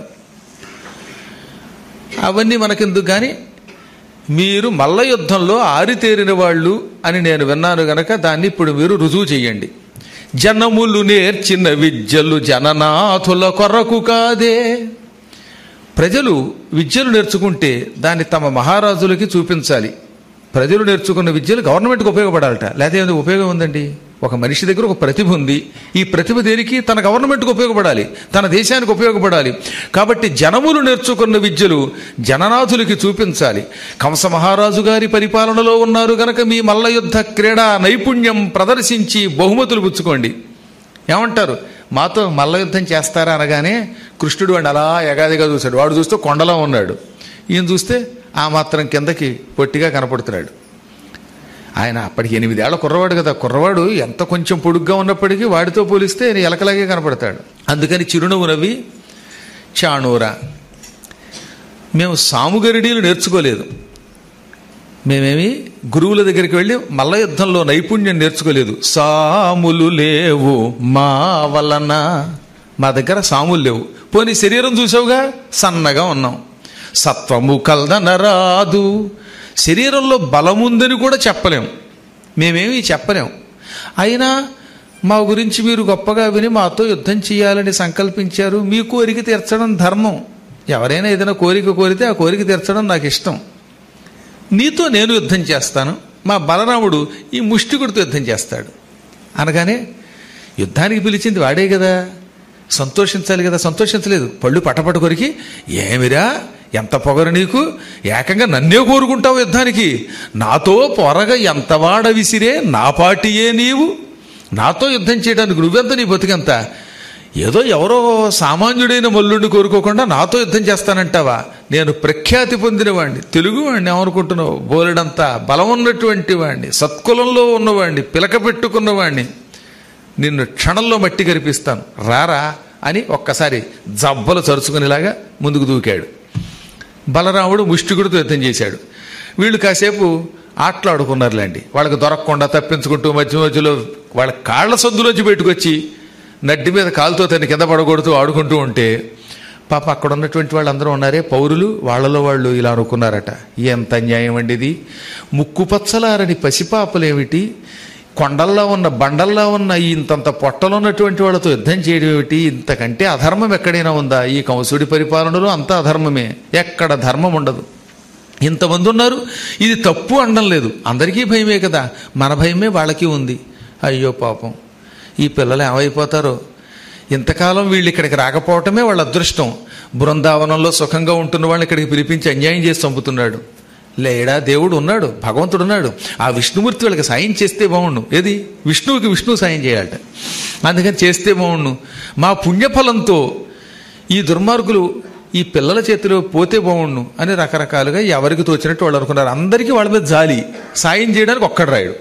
అవన్నీ మనకెందుకు కానీ మీరు మల్ల యుద్ధంలో ఆరితేరిన వాళ్ళు అని నేను విన్నాను గనక దాన్ని ఇప్పుడు మీరు రుజువు చేయండి జనములు నేర్చిన విద్యలు జననాథుల కొరకు కాదే ప్రజలు విద్యలు నేర్చుకుంటే దాన్ని తమ మహారాజులకి చూపించాలి ప్రజలు నేర్చుకున్న విద్యలు గవర్నమెంట్కి ఉపయోగపడాలట లేకపోతే ఏదో ఉపయోగం ఉందండి ఒక మనిషి దగ్గర ఒక ప్రతిభ ఉంది ఈ ప్రతిభ దేనికి తన గవర్నమెంట్కి ఉపయోగపడాలి తన దేశానికి ఉపయోగపడాలి కాబట్టి జనములు నేర్చుకున్న విద్యలు జననాథులకి చూపించాలి కంస మహారాజు గారి పరిపాలనలో ఉన్నారు గనక మీ మల్ల యుద్ధ క్రీడా నైపుణ్యం ప్రదర్శించి బహుమతులు పుచ్చుకోండి ఏమంటారు మాతో మల్ల యుద్ధం చేస్తారా అనగానే కృష్ణుడు వాడిని అలా ఎగాదిగా చూశాడు వాడు చూస్తే కొండలా ఉన్నాడు ఈయన చూస్తే ఆ మాత్రం కిందకి పొట్టిగా కనపడుతున్నాడు ఆయన అప్పటికి ఎనిమిదేళ్ల కుర్రవాడు కదా కుర్రవాడు ఎంత కొంచెం పొడుగ్గా ఉన్నప్పటికీ వాడితో పోలిస్తే ఈయన ఎలకలాగే కనపడతాడు అందుకని చిరునవ్వు నవ్వి చాణూరా మేము సాముగరిడీలు నేర్చుకోలేదు మేమేమి గురువుల దగ్గరికి వెళ్ళి మల్ల యుద్ధంలో నైపుణ్యం నేర్చుకోలేదు సాములు లేవు మా వలన మా దగ్గర సాములు లేవు పోనీ శరీరం చూసావుగా సన్నగా ఉన్నాం సత్వము కల్దనరాదు శరీరంలో బలముందని కూడా చెప్పలేం మేమేమి చెప్పలేం అయినా మా గురించి మీరు గొప్పగా విని మాతో యుద్ధం చేయాలని సంకల్పించారు మీ కోరిక తీర్చడం ధర్మం ఎవరైనా ఏదైనా కోరిక కోరితే ఆ కోరిక తీర్చడం నాకు ఇష్టం నీతో నేను యుద్ధం చేస్తాను మా బలరాముడు ఈ ముష్టికుడితో యుద్ధం చేస్తాడు అనగానే యుద్ధానికి పిలిచింది వాడే కదా సంతోషించాలి కదా సంతోషించలేదు పళ్ళు పటపట కొరికి ఏమిరా ఎంత పొగరు నీకు ఏకంగా నన్నే కోరుకుంటావు యుద్ధానికి నాతో పొరగా ఎంత వాడ విసిరే నా పాటియే నీవు నాతో యుద్ధం చేయడానికి నువ్వెంత నీ బతుకంత ఏదో ఎవరో సామాన్యుడైన మల్లుడిని కోరుకోకుండా నాతో యుద్ధం చేస్తానంటావా నేను ప్రఖ్యాతి పొందిన వాడిని తెలుగు వాడిని ఏమనుకుంటున్నావు బోలెడంత బలం ఉన్నటువంటి వాడిని సత్కులంలో ఉన్నవాడిని పిలక పెట్టుకున్నవాడిని నిన్ను క్షణంలో మట్టి కరిపిస్తాను రారా అని ఒక్కసారి జబ్బలు చరుచుకునేలాగా ముందుకు దూకాడు బలరాముడు ముష్టికుడితో యుద్ధం చేశాడు వీళ్ళు కాసేపు ఆటలాడుకున్నారులేండి వాళ్ళకి దొరకకుండా తప్పించుకుంటూ మధ్య మధ్యలో వాళ్ళ కాళ్ల సొద్దులోంచి పెట్టుకొచ్చి నడ్డి మీద కాలుతో తన కింద పడగొడుతూ ఆడుకుంటూ ఉంటే పాప అక్కడ ఉన్నటువంటి వాళ్ళందరూ ఉన్నారే పౌరులు వాళ్ళలో వాళ్ళు ఇలా అనుకున్నారట ఎంత అన్యాయం అండి ఇది ముక్కు పచ్చలారని పసిపాపలేమిటి కొండల్లో ఉన్న బండల్లో ఉన్న ఈ ఇంతంత పొట్టలో ఉన్నటువంటి వాళ్ళతో యుద్ధం చేయడం ఏమిటి ఇంతకంటే అధర్మం ఎక్కడైనా ఉందా ఈ కంసుడి పరిపాలనలో అంతా అధర్మమే ఎక్కడ ధర్మం ఉండదు ఇంతమంది ఉన్నారు ఇది తప్పు అనడం లేదు అందరికీ భయమే కదా మన భయమే వాళ్ళకి ఉంది అయ్యో పాపం ఈ పిల్లలు ఏమైపోతారో ఇంతకాలం వీళ్ళు ఇక్కడికి రాకపోవటమే వాళ్ళ అదృష్టం బృందావనంలో సుఖంగా ఉంటున్న వాళ్ళని ఇక్కడికి పిలిపించి అన్యాయం చేసి చంపుతున్నాడు లేడా దేవుడు ఉన్నాడు భగవంతుడు ఉన్నాడు ఆ విష్ణుమూర్తి వాళ్ళకి సాయం చేస్తే బాగుండు ఏది విష్ణువుకి విష్ణువు సాయం చేయాలట అందుకని చేస్తే బాగుండు మా పుణ్యఫలంతో ఈ దుర్మార్గులు ఈ పిల్లల చేతిలో పోతే బాగుండు అని రకరకాలుగా ఎవరికి తోచినట్టు వాళ్ళు అనుకున్నారు అందరికీ వాళ్ళ మీద జాలి సాయం చేయడానికి ఒక్కడు రాయుడు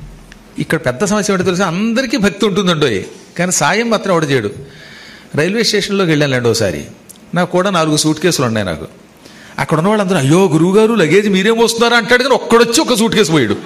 ఇక్కడ పెద్ద సమస్య ఏంటో తెలుసా అందరికీ భక్తి ఉంటుందండో కానీ సాయం మాత్రం ఎవడు చేయడు రైల్వే స్టేషన్లోకి వెళ్ళానులేండి ఒకసారి నాకు కూడా నాలుగు సూట్ కేసులు ఉన్నాయి నాకు అక్కడ ఉన్న వాళ్ళందరూ అయ్యో గురువుగారు లగేజ్ మీరేం వస్తున్నారా అంటాడు కానీ ఒక్కడొచ్చి ఒక సూట్ కేసు పోయాడు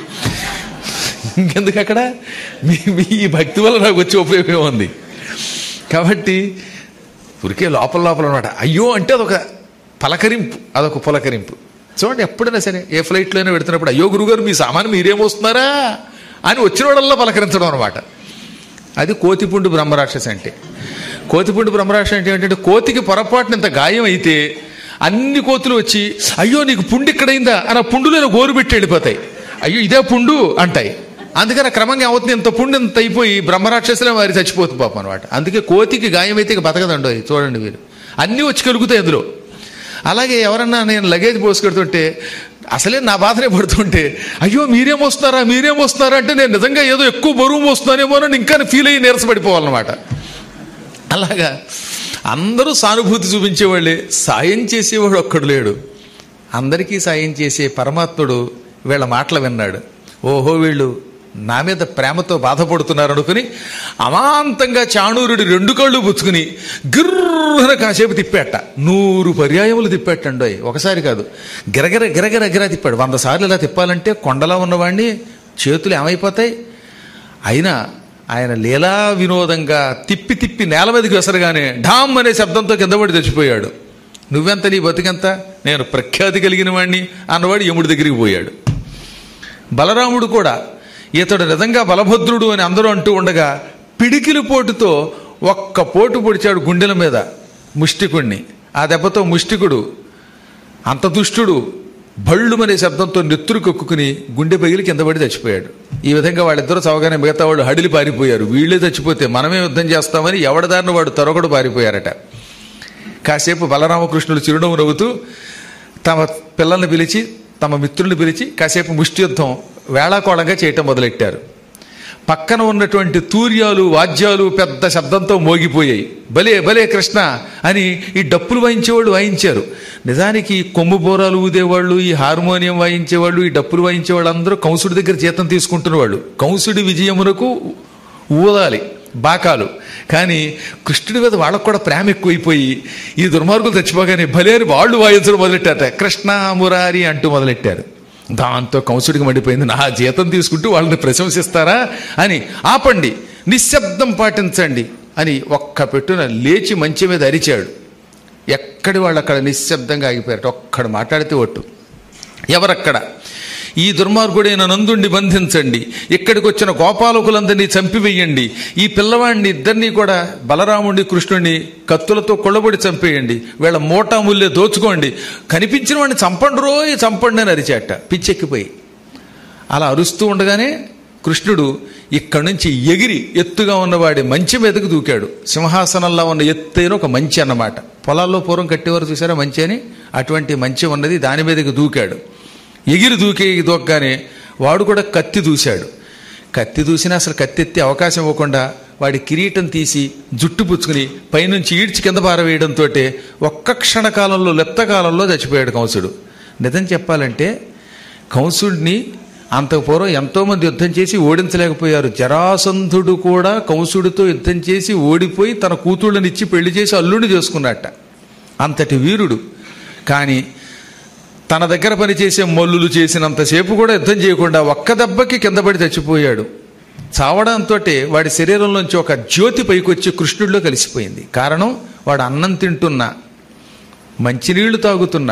ఇంకెందుకు అక్కడ మీ మీ ఈ భక్తి వల్ల నాకు వచ్చే ఉపయోగం ఉంది కాబట్టి ఉరికే లోపల లోపల అనమాట అయ్యో అంటే అదొక పలకరింపు అదొక పులకరింపు చూడండి ఎప్పుడైనా సరే ఏ ఫ్లైట్లోనే పెడుతున్నప్పుడు అయ్యో గురుగారు మీ సామాను మీరేం వస్తున్నారా అని వచ్చిన వాళ్ళల్లో పలకరించడం అనమాట అది కోతిపుండు బ్రహ్మరాక్షసి అంటే కోతిపుండు బ్రహ్మరాక్షసి అంటే ఏంటంటే కోతికి పొరపాటున ఇంత గాయం అయితే అన్ని కోతులు వచ్చి అయ్యో నీకు పుండు ఇక్కడైందా అని ఆ పుండులో గోరు పెట్టి వెళ్ళిపోతాయి అయ్యో ఇదే పుండు అంటాయి అందుకని క్రమంగా ఏమవుతుంది ఇంత పుండు ఇంత అయిపోయి బ్రహ్మరాక్షసులే వారి చచ్చిపోతుంది పాపం అనమాట అందుకే కోతికి గాయం అయితే ఇక బతకదండో చూడండి మీరు అన్నీ వచ్చి కలుగుతాయి అందులో అలాగే ఎవరన్నా నేను లగేజ్ పోసుకెడుతుంటే అసలే నా బాధనే పడుతుంటే అయ్యో మీరేం వస్తున్నారా మీరేం వస్తున్నారా అంటే నేను నిజంగా ఏదో ఎక్కువ బరువు వస్తున్నానేమో అని ఇంకా ఫీల్ అయ్యి నీరసపడిపోవాలన్నమాట అలాగా అందరూ సానుభూతి చూపించేవాళ్ళే సాయం చేసేవాడు ఒక్కడు లేడు అందరికీ సాయం చేసే పరమాత్ముడు వీళ్ళ మాటలు విన్నాడు ఓహో వీళ్ళు నా మీద ప్రేమతో బాధపడుతున్నారు అనుకుని అమాంతంగా చాణూరుడి రెండు కళ్ళు పుచ్చుకుని గిర్రన కాసేపు తిప్పేట నూరు పర్యాయములు తిప్పేటండోయ్ ఒకసారి కాదు గిరగిర గిరగిర గిర తిప్పాడు వంద సార్లు ఇలా తిప్పాలంటే కొండలా ఉన్నవాడిని చేతులు ఏమైపోతాయి అయినా ఆయన లీలా వినోదంగా తిప్పి తిప్పి నేల మీదకి వెసరగానే ఢామ్ అనే శబ్దంతో కింద పడి చచ్చిపోయాడు నువ్వెంత నీ బతికెంత నేను ప్రఖ్యాతి కలిగిన వాడిని అన్నవాడు యముడి దగ్గరికి పోయాడు బలరాముడు కూడా ఇతడు నిజంగా బలభద్రుడు అని అందరూ అంటూ ఉండగా పిడికిలి పోటుతో ఒక్క పోటు పొడిచాడు గుండెల మీద ముష్టికుణ్ణి ఆ దెబ్బతో ముష్టికుడు అంత దుష్టుడు భళ్ళుమనే శబ్దంతో నెత్తురు కొక్కుకుని గుండె పగిలి కింద పడి చచ్చిపోయాడు ఈ విధంగా వాళ్ళిద్దరూ చవగానే మిగతా వాళ్ళు హడిలి పారిపోయారు వీళ్ళే చచ్చిపోతే మనమే యుద్ధం చేస్తామని ఎవడదారిని వాడు తొరగడు పారిపోయారట కాసేపు బలరామకృష్ణుడు చిరునవ్వు నవ్వుతూ తమ పిల్లల్ని పిలిచి తమ మిత్రుల్ని పిలిచి కాసేపు ముష్టి యుద్ధం వేళాకోళంగా చేయటం మొదలెట్టారు పక్కన ఉన్నటువంటి తూర్యాలు వాద్యాలు పెద్ద శబ్దంతో మోగిపోయాయి భలే భలే కృష్ణ అని ఈ డప్పులు వాయించేవాళ్ళు వాయించారు నిజానికి కొమ్ము బోరాలు ఊదేవాళ్ళు ఈ హార్మోనియం వాయించేవాళ్ళు ఈ డప్పులు వాయించేవాళ్ళు అందరూ కంసుడి దగ్గర జీతం తీసుకుంటున్నవాళ్ళు కంసుడి విజయమునకు ఊదాలి బాకాలు కానీ కృష్ణుడి మీద వాళ్ళకు కూడా ప్రేమ ఎక్కువైపోయి ఈ దుర్మార్గులు చచ్చిపోగానే భలే అని వాళ్ళు వాయించడం మొదలెట్టారట కృష్ణ మురారి అంటూ మొదలెట్టారు దాంతో కంసుడికి మండిపోయింది నా జీతం తీసుకుంటూ వాళ్ళని ప్రశంసిస్తారా అని ఆపండి నిశ్శబ్దం పాటించండి అని ఒక్క పెట్టున లేచి మంచి మీద అరిచాడు ఎక్కడి వాళ్ళు అక్కడ నిశ్శబ్దంగా ఆగిపోయారట ఒక్కడు మాట్లాడితే ఒట్టు ఎవరక్కడ ఈ దుర్మార్గుడైన నందుండి బంధించండి ఇక్కడికి వచ్చిన గోపాలకులందరినీ చంపివేయండి ఈ పిల్లవాడిని ఇద్దరినీ కూడా బలరాముడిని కృష్ణుడిని కత్తులతో కొళ్ళబడి చంపేయండి వీళ్ళ మోటా ముల్లే దోచుకోండి కనిపించిన వాడిని చంపండి రోయ్ చంపండి అని అరిచాట పిచ్చెక్కిపోయి అలా అరుస్తూ ఉండగానే కృష్ణుడు ఇక్కడి నుంచి ఎగిరి ఎత్తుగా ఉన్నవాడి మంచి మీదకు దూకాడు సింహాసనంలో ఉన్న ఎత్తైన ఒక మంచి అన్నమాట పొలాల్లో పూర్వం కట్టేవారు చూసారా మంచి అని అటువంటి మంచి ఉన్నది దాని మీదకి దూకాడు ఎగిరి దూకే దూకగానే వాడు కూడా కత్తి దూశాడు కత్తి దూసినా అసలు కత్తి ఎత్తే అవకాశం ఇవ్వకుండా వాడి కిరీటం తీసి జుట్టు పుచ్చుకుని పైనుంచి ఈడ్చి కింద పారవేయడంతో ఒక్క క్షణకాలంలో లెప్తకాలంలో చచ్చిపోయాడు కంసుడు నిజం చెప్పాలంటే కంసుడిని అంతకు పూర్వం ఎంతోమంది యుద్ధం చేసి ఓడించలేకపోయారు జరాసంధుడు కూడా కంసుడితో యుద్ధం చేసి ఓడిపోయి తన కూతుళ్ళనిచ్చి పెళ్లి చేసి అల్లుడిని చేసుకున్నట్ట అంతటి వీరుడు కానీ తన దగ్గర పనిచేసే మల్లులు చేసినంతసేపు కూడా యుద్ధం చేయకుండా ఒక్క దెబ్బకి కింద పడి చచ్చిపోయాడు చావడంతో వాడి శరీరంలోంచి ఒక జ్యోతి పైకొచ్చి కృష్ణుడిలో కలిసిపోయింది కారణం వాడు అన్నం తింటున్నా మంచినీళ్లు తాగుతున్నా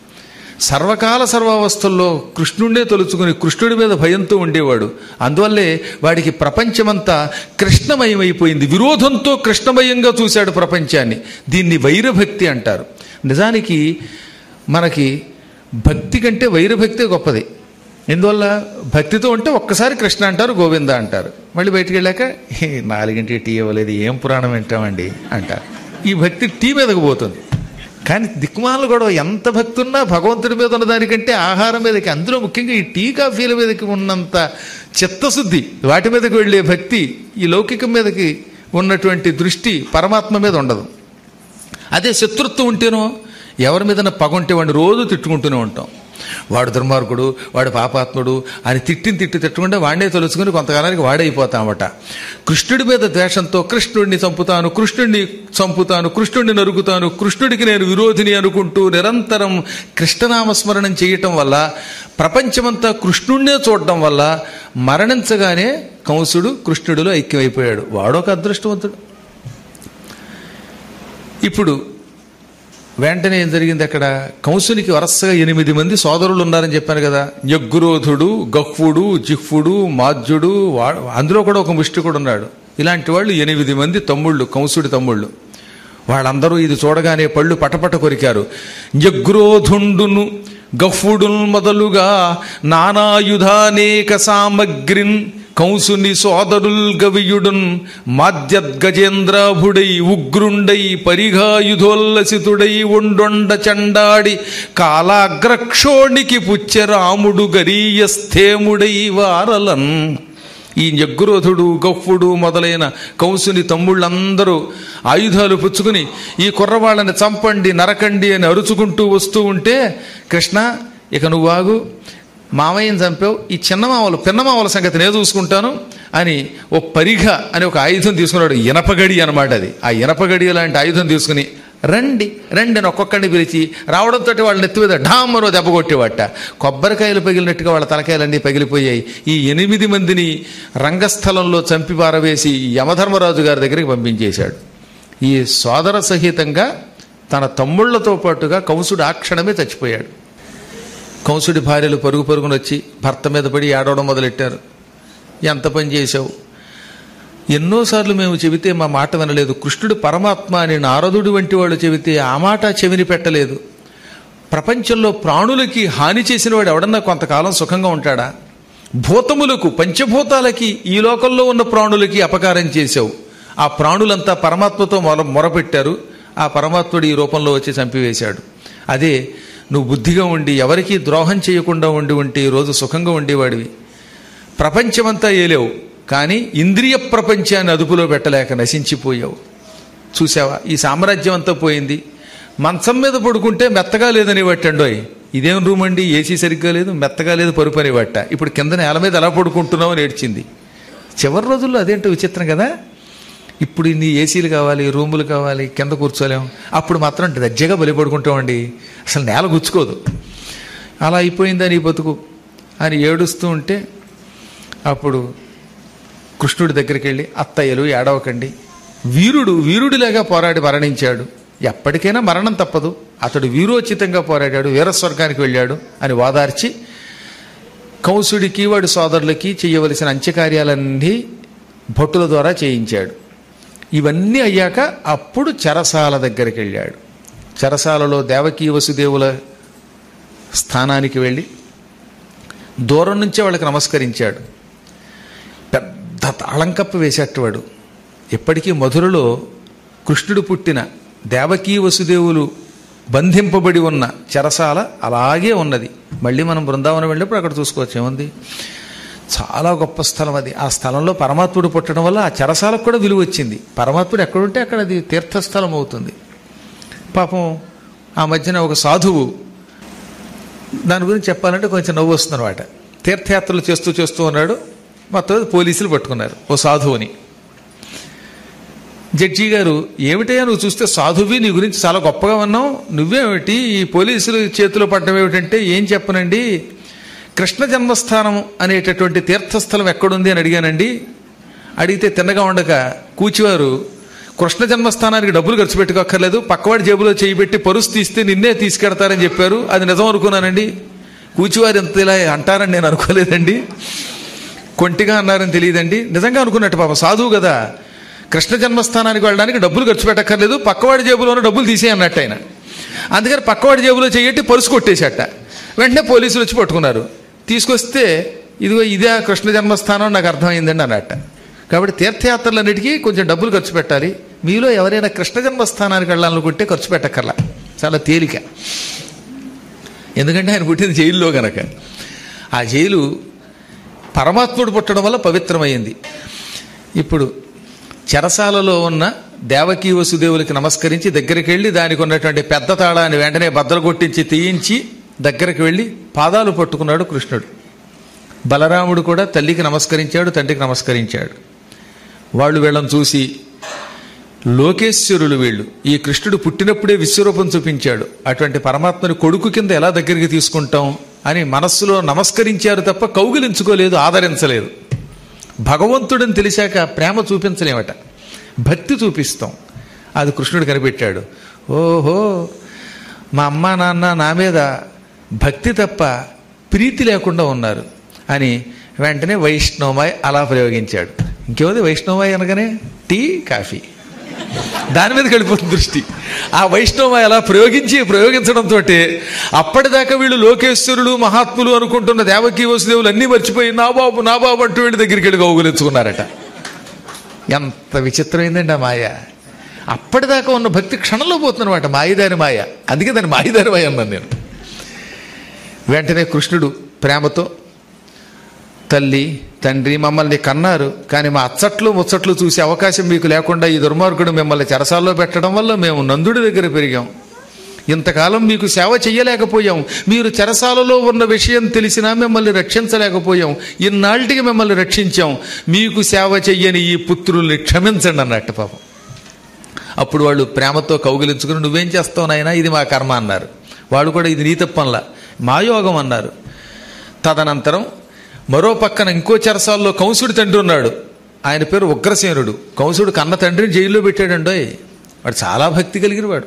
సర్వకాల సర్వావస్థల్లో కృష్ణుడినే తలుచుకుని కృష్ణుడి మీద భయంతో ఉండేవాడు అందువల్లే వాడికి ప్రపంచమంతా కృష్ణమయమైపోయింది విరోధంతో కృష్ణమయంగా చూశాడు ప్రపంచాన్ని దీన్ని వైరభక్తి అంటారు నిజానికి మనకి భక్తి కంటే వైరభక్తే గొప్పది ఎందువల్ల భక్తితో ఉంటే ఒక్కసారి కృష్ణ అంటారు గోవింద అంటారు మళ్ళీ బయటికి వెళ్ళాక "హే, నాలుగింటికి టీ ఇవ్వలేదు ఏం పురాణం వింటామండి అంటారు ఈ భక్తి టీ మీదకు పోతుంది కానీ దిక్కుమాలు కూడా ఎంత భక్తి ఉన్నా భగవంతుడి మీద ఉన్న దానికంటే ఆహారం మీదకి అందులో ముఖ్యంగా ఈ టీ కాఫీల మీదకి ఉన్నంత చిత్తశుద్ధి వాటి మీదకి వెళ్ళే భక్తి ఈ లౌకికం మీదకి ఉన్నటువంటి దృష్టి పరమాత్మ మీద ఉండదు అదే శత్రుత్వం ఉంటేనో ఎవరి మీద పగుంటే వాడిని రోజు తిట్టుకుంటూనే ఉంటాం వాడు దుర్మార్గుడు వాడు పాపాత్ముడు అని తిట్టిని తిట్టి తిట్టకుండా వాడినే తలుచుకుని కొంతకాలానికి వాడైపోతామట కృష్ణుడి మీద ద్వేషంతో కృష్ణుడిని చంపుతాను కృష్ణుడిని చంపుతాను కృష్ణుడిని నరుకుతాను కృష్ణుడికి నేను విరోధిని అనుకుంటూ నిరంతరం కృష్ణనామస్మరణం చేయటం వల్ల ప్రపంచమంతా కృష్ణుడినే చూడడం వల్ల మరణించగానే కంసుడు కృష్ణుడిలో ఐక్యమైపోయాడు వాడొక అదృష్టవంతుడు ఇప్పుడు వెంటనే ఏం జరిగింది అక్కడ కంసునికి వరసగా ఎనిమిది మంది సోదరులు ఉన్నారని చెప్పాను కదా యగ్గురోధుడు గహ్వుడు జిహ్వుడు మాధ్యుడు వా అందులో కూడా ఒక ముష్టికుడు ఉన్నాడు ఇలాంటి వాళ్ళు ఎనిమిది మంది తమ్ముళ్ళు కంసుడి తమ్ముళ్ళు వాళ్ళందరూ ఇది చూడగానే పళ్ళు పటపట కొరికారు యగ్రోధుండును గఫ్వుడున్ మొదలుగా నానాయుధానేక సామగ్రిన్ కంసుని సోదరుల్ గవియుడున్ మాద్యద్గజేంద్రాభుడై ఉగ్రుండై పరిఘాయుధోల్లసితుడై ఉండొండ చండాడి కాలాగ్రక్షోణికి పుచ్చరాముడు గరీయస్థేముడై వారలన్ ఈ యగ్గురోధుడు గొఫ్ఫుడు మొదలైన కంసుని తమ్ముళ్ళందరూ ఆయుధాలు పుచ్చుకుని ఈ కుర్రవాళ్ళని చంపండి నరకండి అని అరుచుకుంటూ వస్తూ ఉంటే కృష్ణ ఇక నువ్వు ఆగు మామయ్యని చంపావు ఈ చిన్న మామలు పిన్న మామల సంగతి నేను చూసుకుంటాను అని ఓ పరిఘ అని ఒక ఆయుధం తీసుకున్నాడు ఇనపగడి అనమాట అది ఆ ఇనపగడి లాంటి ఆయుధం తీసుకుని రండి రండి అని ఒక్కొక్కడిని పిలిచి రావడంతో వాళ్ళ నెత్తి మీద ఢామ్మరో దెబ్బ కొట్టేవాట కొబ్బరికాయలు పగిలినట్టుగా వాళ్ళ తలకాయలన్నీ పగిలిపోయాయి ఈ ఎనిమిది మందిని రంగస్థలంలో చంపి పారవేసి యమధర్మరాజు గారి దగ్గరికి పంపించేశాడు ఈ సోదర సహితంగా తన తమ్ముళ్లతో పాటుగా కంసుడు ఆ క్షణమే చచ్చిపోయాడు కంసుడి భార్యలు పరుగు పరుగున వచ్చి భర్త మీద పడి ఏడవడం మొదలెట్టారు ఎంత పని చేశావు ఎన్నోసార్లు మేము చెబితే మా మాట వినలేదు కృష్ణుడు పరమాత్మ అని నారదుడు వంటి వాళ్ళు చెబితే ఆ మాట చెవిని పెట్టలేదు ప్రపంచంలో ప్రాణులకి హాని చేసిన వాడు ఎవడన్నా కొంతకాలం సుఖంగా ఉంటాడా భూతములకు పంచభూతాలకి ఈ లోకంలో ఉన్న ప్రాణులకి అపకారం చేశావు ఆ ప్రాణులంతా పరమాత్మతో మొర మొరపెట్టారు ఆ పరమాత్ముడు ఈ రూపంలో వచ్చి చంపివేశాడు అదే నువ్వు బుద్ధిగా ఉండి ఎవరికీ ద్రోహం చేయకుండా ఉండి ఉంటే ఈ రోజు సుఖంగా ఉండేవాడివి ప్రపంచమంతా ఏలేవు కానీ ఇంద్రియ ప్రపంచాన్ని అదుపులో పెట్టలేక నశించిపోయావు చూసావా ఈ సామ్రాజ్యం అంతా పోయింది మంచం మీద పడుకుంటే మెత్తగా లేదని పట్టండోయ్ ఇదేం రూమ్ అండి ఏసీ సరిగ్గా లేదు మెత్తగా లేదు పరుపు అని పట్ట ఇప్పుడు కింద నేల మీద ఎలా పడుకుంటున్నావు అని ఏడ్చింది చివరి రోజుల్లో అదేంటో విచిత్రం కదా ఇప్పుడు ఇన్ని ఏసీలు కావాలి రూములు కావాలి కింద కూర్చోలేం అప్పుడు మాత్రం దజ్జగా బలి పడుకుంటామండి అసలు నేల గుచ్చుకోదు అలా అయిపోయిందని ఈ బతుకు అని ఏడుస్తూ ఉంటే అప్పుడు కృష్ణుడి దగ్గరికి వెళ్ళి అత్తయ్యలు ఏడవకండి వీరుడు వీరుడిలాగా పోరాడి మరణించాడు ఎప్పటికైనా మరణం తప్పదు అతడు వీరోచితంగా పోరాడాడు వీరస్వర్గానికి వెళ్ళాడు అని వాదార్చి కంసుడికి వాడి సోదరులకి చేయవలసిన అంత్యకార్యాలన్నీ భట్టుల ద్వారా చేయించాడు ఇవన్నీ అయ్యాక అప్పుడు చెరసాల దగ్గరికి వెళ్ళాడు చెరసాలలో దేవకీ వసుదేవుల స్థానానికి వెళ్ళి దూరం నుంచే వాళ్ళకి నమస్కరించాడు పెద్ద తాళంకప్ప వేసేటవాడు ఇప్పటికీ మధురలో కృష్ణుడు పుట్టిన దేవకీ వసుదేవులు బంధింపబడి ఉన్న చెరసాల అలాగే ఉన్నది మళ్ళీ మనం బృందావనం వెళ్ళినప్పుడు అక్కడ చూసుకోవచ్చు ఏముంది చాలా గొప్ప స్థలం అది ఆ స్థలంలో పరమాత్ముడు పుట్టడం వల్ల ఆ చెరసాలకు కూడా విలువ వచ్చింది పరమాత్ముడు ఎక్కడుంటే అక్కడ అది తీర్థస్థలం అవుతుంది పాపం ఆ మధ్యన ఒక సాధువు దాని గురించి చెప్పాలంటే కొంచెం నవ్వు వస్తుంది అనమాట తీర్థయాత్రలు చేస్తూ చేస్తూ ఉన్నాడు మొత్తం పోలీసులు పట్టుకున్నారు ఓ సాధువుని జడ్జి గారు ఏమిటయ్యా నువ్వు చూస్తే సాధువి నీ గురించి చాలా గొప్పగా ఉన్నావు నువ్వేమిటి ఈ పోలీసులు చేతిలో పడ్డం ఏమిటంటే ఏం చెప్పనండి కృష్ణ జన్మస్థానం అనేటటువంటి తీర్థస్థలం ఎక్కడుంది అని అడిగానండి అడిగితే తిన్నగా ఉండక కూచివారు కృష్ణ జన్మస్థానానికి డబ్బులు ఖర్చు పెట్టుకోక్కర్లేదు పక్కవాడి జేబులో చేయి పెట్టి పరుసు తీస్తే నిన్నే తీసుకెడతారని చెప్పారు అది నిజం అనుకున్నానండి కూచివారు ఎంత ఇలా అంటారని నేను అనుకోలేదండి కొంటిగా అన్నారని తెలియదండి నిజంగా అనుకున్నట్టు పాపం సాధువు కదా కృష్ణ జన్మస్థానానికి వెళ్ళడానికి డబ్బులు ఖర్చు పెట్టక్కర్లేదు పక్కవాడి జేబులోనే డబ్బులు తీసే అన్నట్టు ఆయన అందుకని పక్కవాడి జేబులో చెయ్యట్టి పరుసు కొట్టేశాట వెంటనే పోలీసులు వచ్చి పట్టుకున్నారు తీసుకొస్తే ఇదిగో ఇదే ఆ కృష్ణ జన్మస్థానం నాకు అర్థమైందండి అన్నట్ట కాబట్టి తీర్థయాత్రలన్నిటికీ కొంచెం డబ్బులు ఖర్చు పెట్టాలి మీలో ఎవరైనా కృష్ణ జన్మస్థానానికి వెళ్ళాలనుకుంటే ఖర్చు పెట్టక్కర్లా చాలా తేలిక ఎందుకంటే ఆయన పుట్టింది జైల్లో గనక ఆ జైలు పరమాత్ముడు పుట్టడం వల్ల పవిత్రమైంది ఇప్పుడు చెరసాలలో ఉన్న దేవకీ వసుదేవులకి నమస్కరించి దగ్గరికి వెళ్ళి దానికి ఉన్నటువంటి పెద్ద తాళాన్ని వెంటనే బద్దలు కొట్టించి తీయించి దగ్గరికి వెళ్ళి పాదాలు పట్టుకున్నాడు కృష్ణుడు బలరాముడు కూడా తల్లికి నమస్కరించాడు తండ్రికి నమస్కరించాడు వాళ్ళు వీళ్ళని చూసి లోకేశ్వరులు వీళ్ళు ఈ కృష్ణుడు పుట్టినప్పుడే విశ్వరూపం చూపించాడు అటువంటి పరమాత్మని కొడుకు కింద ఎలా దగ్గరికి తీసుకుంటాం అని మనస్సులో నమస్కరించారు తప్ప కౌగిలించుకోలేదు ఆదరించలేదు భగవంతుడని తెలిసాక ప్రేమ చూపించలేమట భక్తి చూపిస్తాం అది కృష్ణుడు కనిపెట్టాడు ఓహో మా అమ్మ నాన్న నా మీద భక్తి తప్ప ప్రీతి లేకుండా ఉన్నారు అని వెంటనే వైష్ణవమాయ్ అలా ప్రయోగించాడు ఇంకేముంది వైష్ణవమాయ్ అనగానే టీ కాఫీ దాని మీద గడిపోతుంది దృష్టి ఆ వైష్ణవ అలా ప్రయోగించి ప్రయోగించడంతో అప్పటిదాకా వీళ్ళు లోకేశ్వరులు మహాత్ములు అనుకుంటున్న దేవకీ వసుదేవులు అన్నీ మర్చిపోయి నా బాబు నా బాబు అంటూ వీళ్ళ దగ్గరికి వెళ్ళి కౌగులించుకున్నారట ఎంత విచిత్రమైందండి ఆ మాయ అప్పటిదాకా ఉన్న భక్తి క్షణంలో పోతుందన్నమాట మాయదారి మాయ అందుకే దాన్ని మాయదారి మాయ అన్నాను నేను వెంటనే కృష్ణుడు ప్రేమతో తల్లి తండ్రి మమ్మల్ని కన్నారు కానీ మా అచ్చట్లు ముచ్చట్లు చూసే అవకాశం మీకు లేకుండా ఈ దుర్మార్గుడు మిమ్మల్ని చెరసాల్లో పెట్టడం వల్ల మేము నందుడి దగ్గర పెరిగాం ఇంతకాలం మీకు సేవ చెయ్యలేకపోయాం మీరు చెరసాలలో ఉన్న విషయం తెలిసినా మిమ్మల్ని రక్షించలేకపోయాం ఇన్నాళ్ళకి మిమ్మల్ని రక్షించాం మీకు సేవ చెయ్యని ఈ పుత్రుల్ని క్షమించండి అన్నట్టు పాపం అప్పుడు వాళ్ళు ప్రేమతో కౌగిలించుకుని నువ్వేం చేస్తావు నాయనా ఇది మా కర్మ అన్నారు వాళ్ళు కూడా ఇది నీ తప్పంలా మా యోగం అన్నారు తదనంతరం మరో పక్కన ఇంకో చెరసాల్లో కంసుడి తండ్రి ఉన్నాడు ఆయన పేరు ఉగ్రసేనుడు కంసుడు కన్న తండ్రిని జైల్లో పెట్టాడండోయ్ వాడు చాలా భక్తి కలిగిన వాడు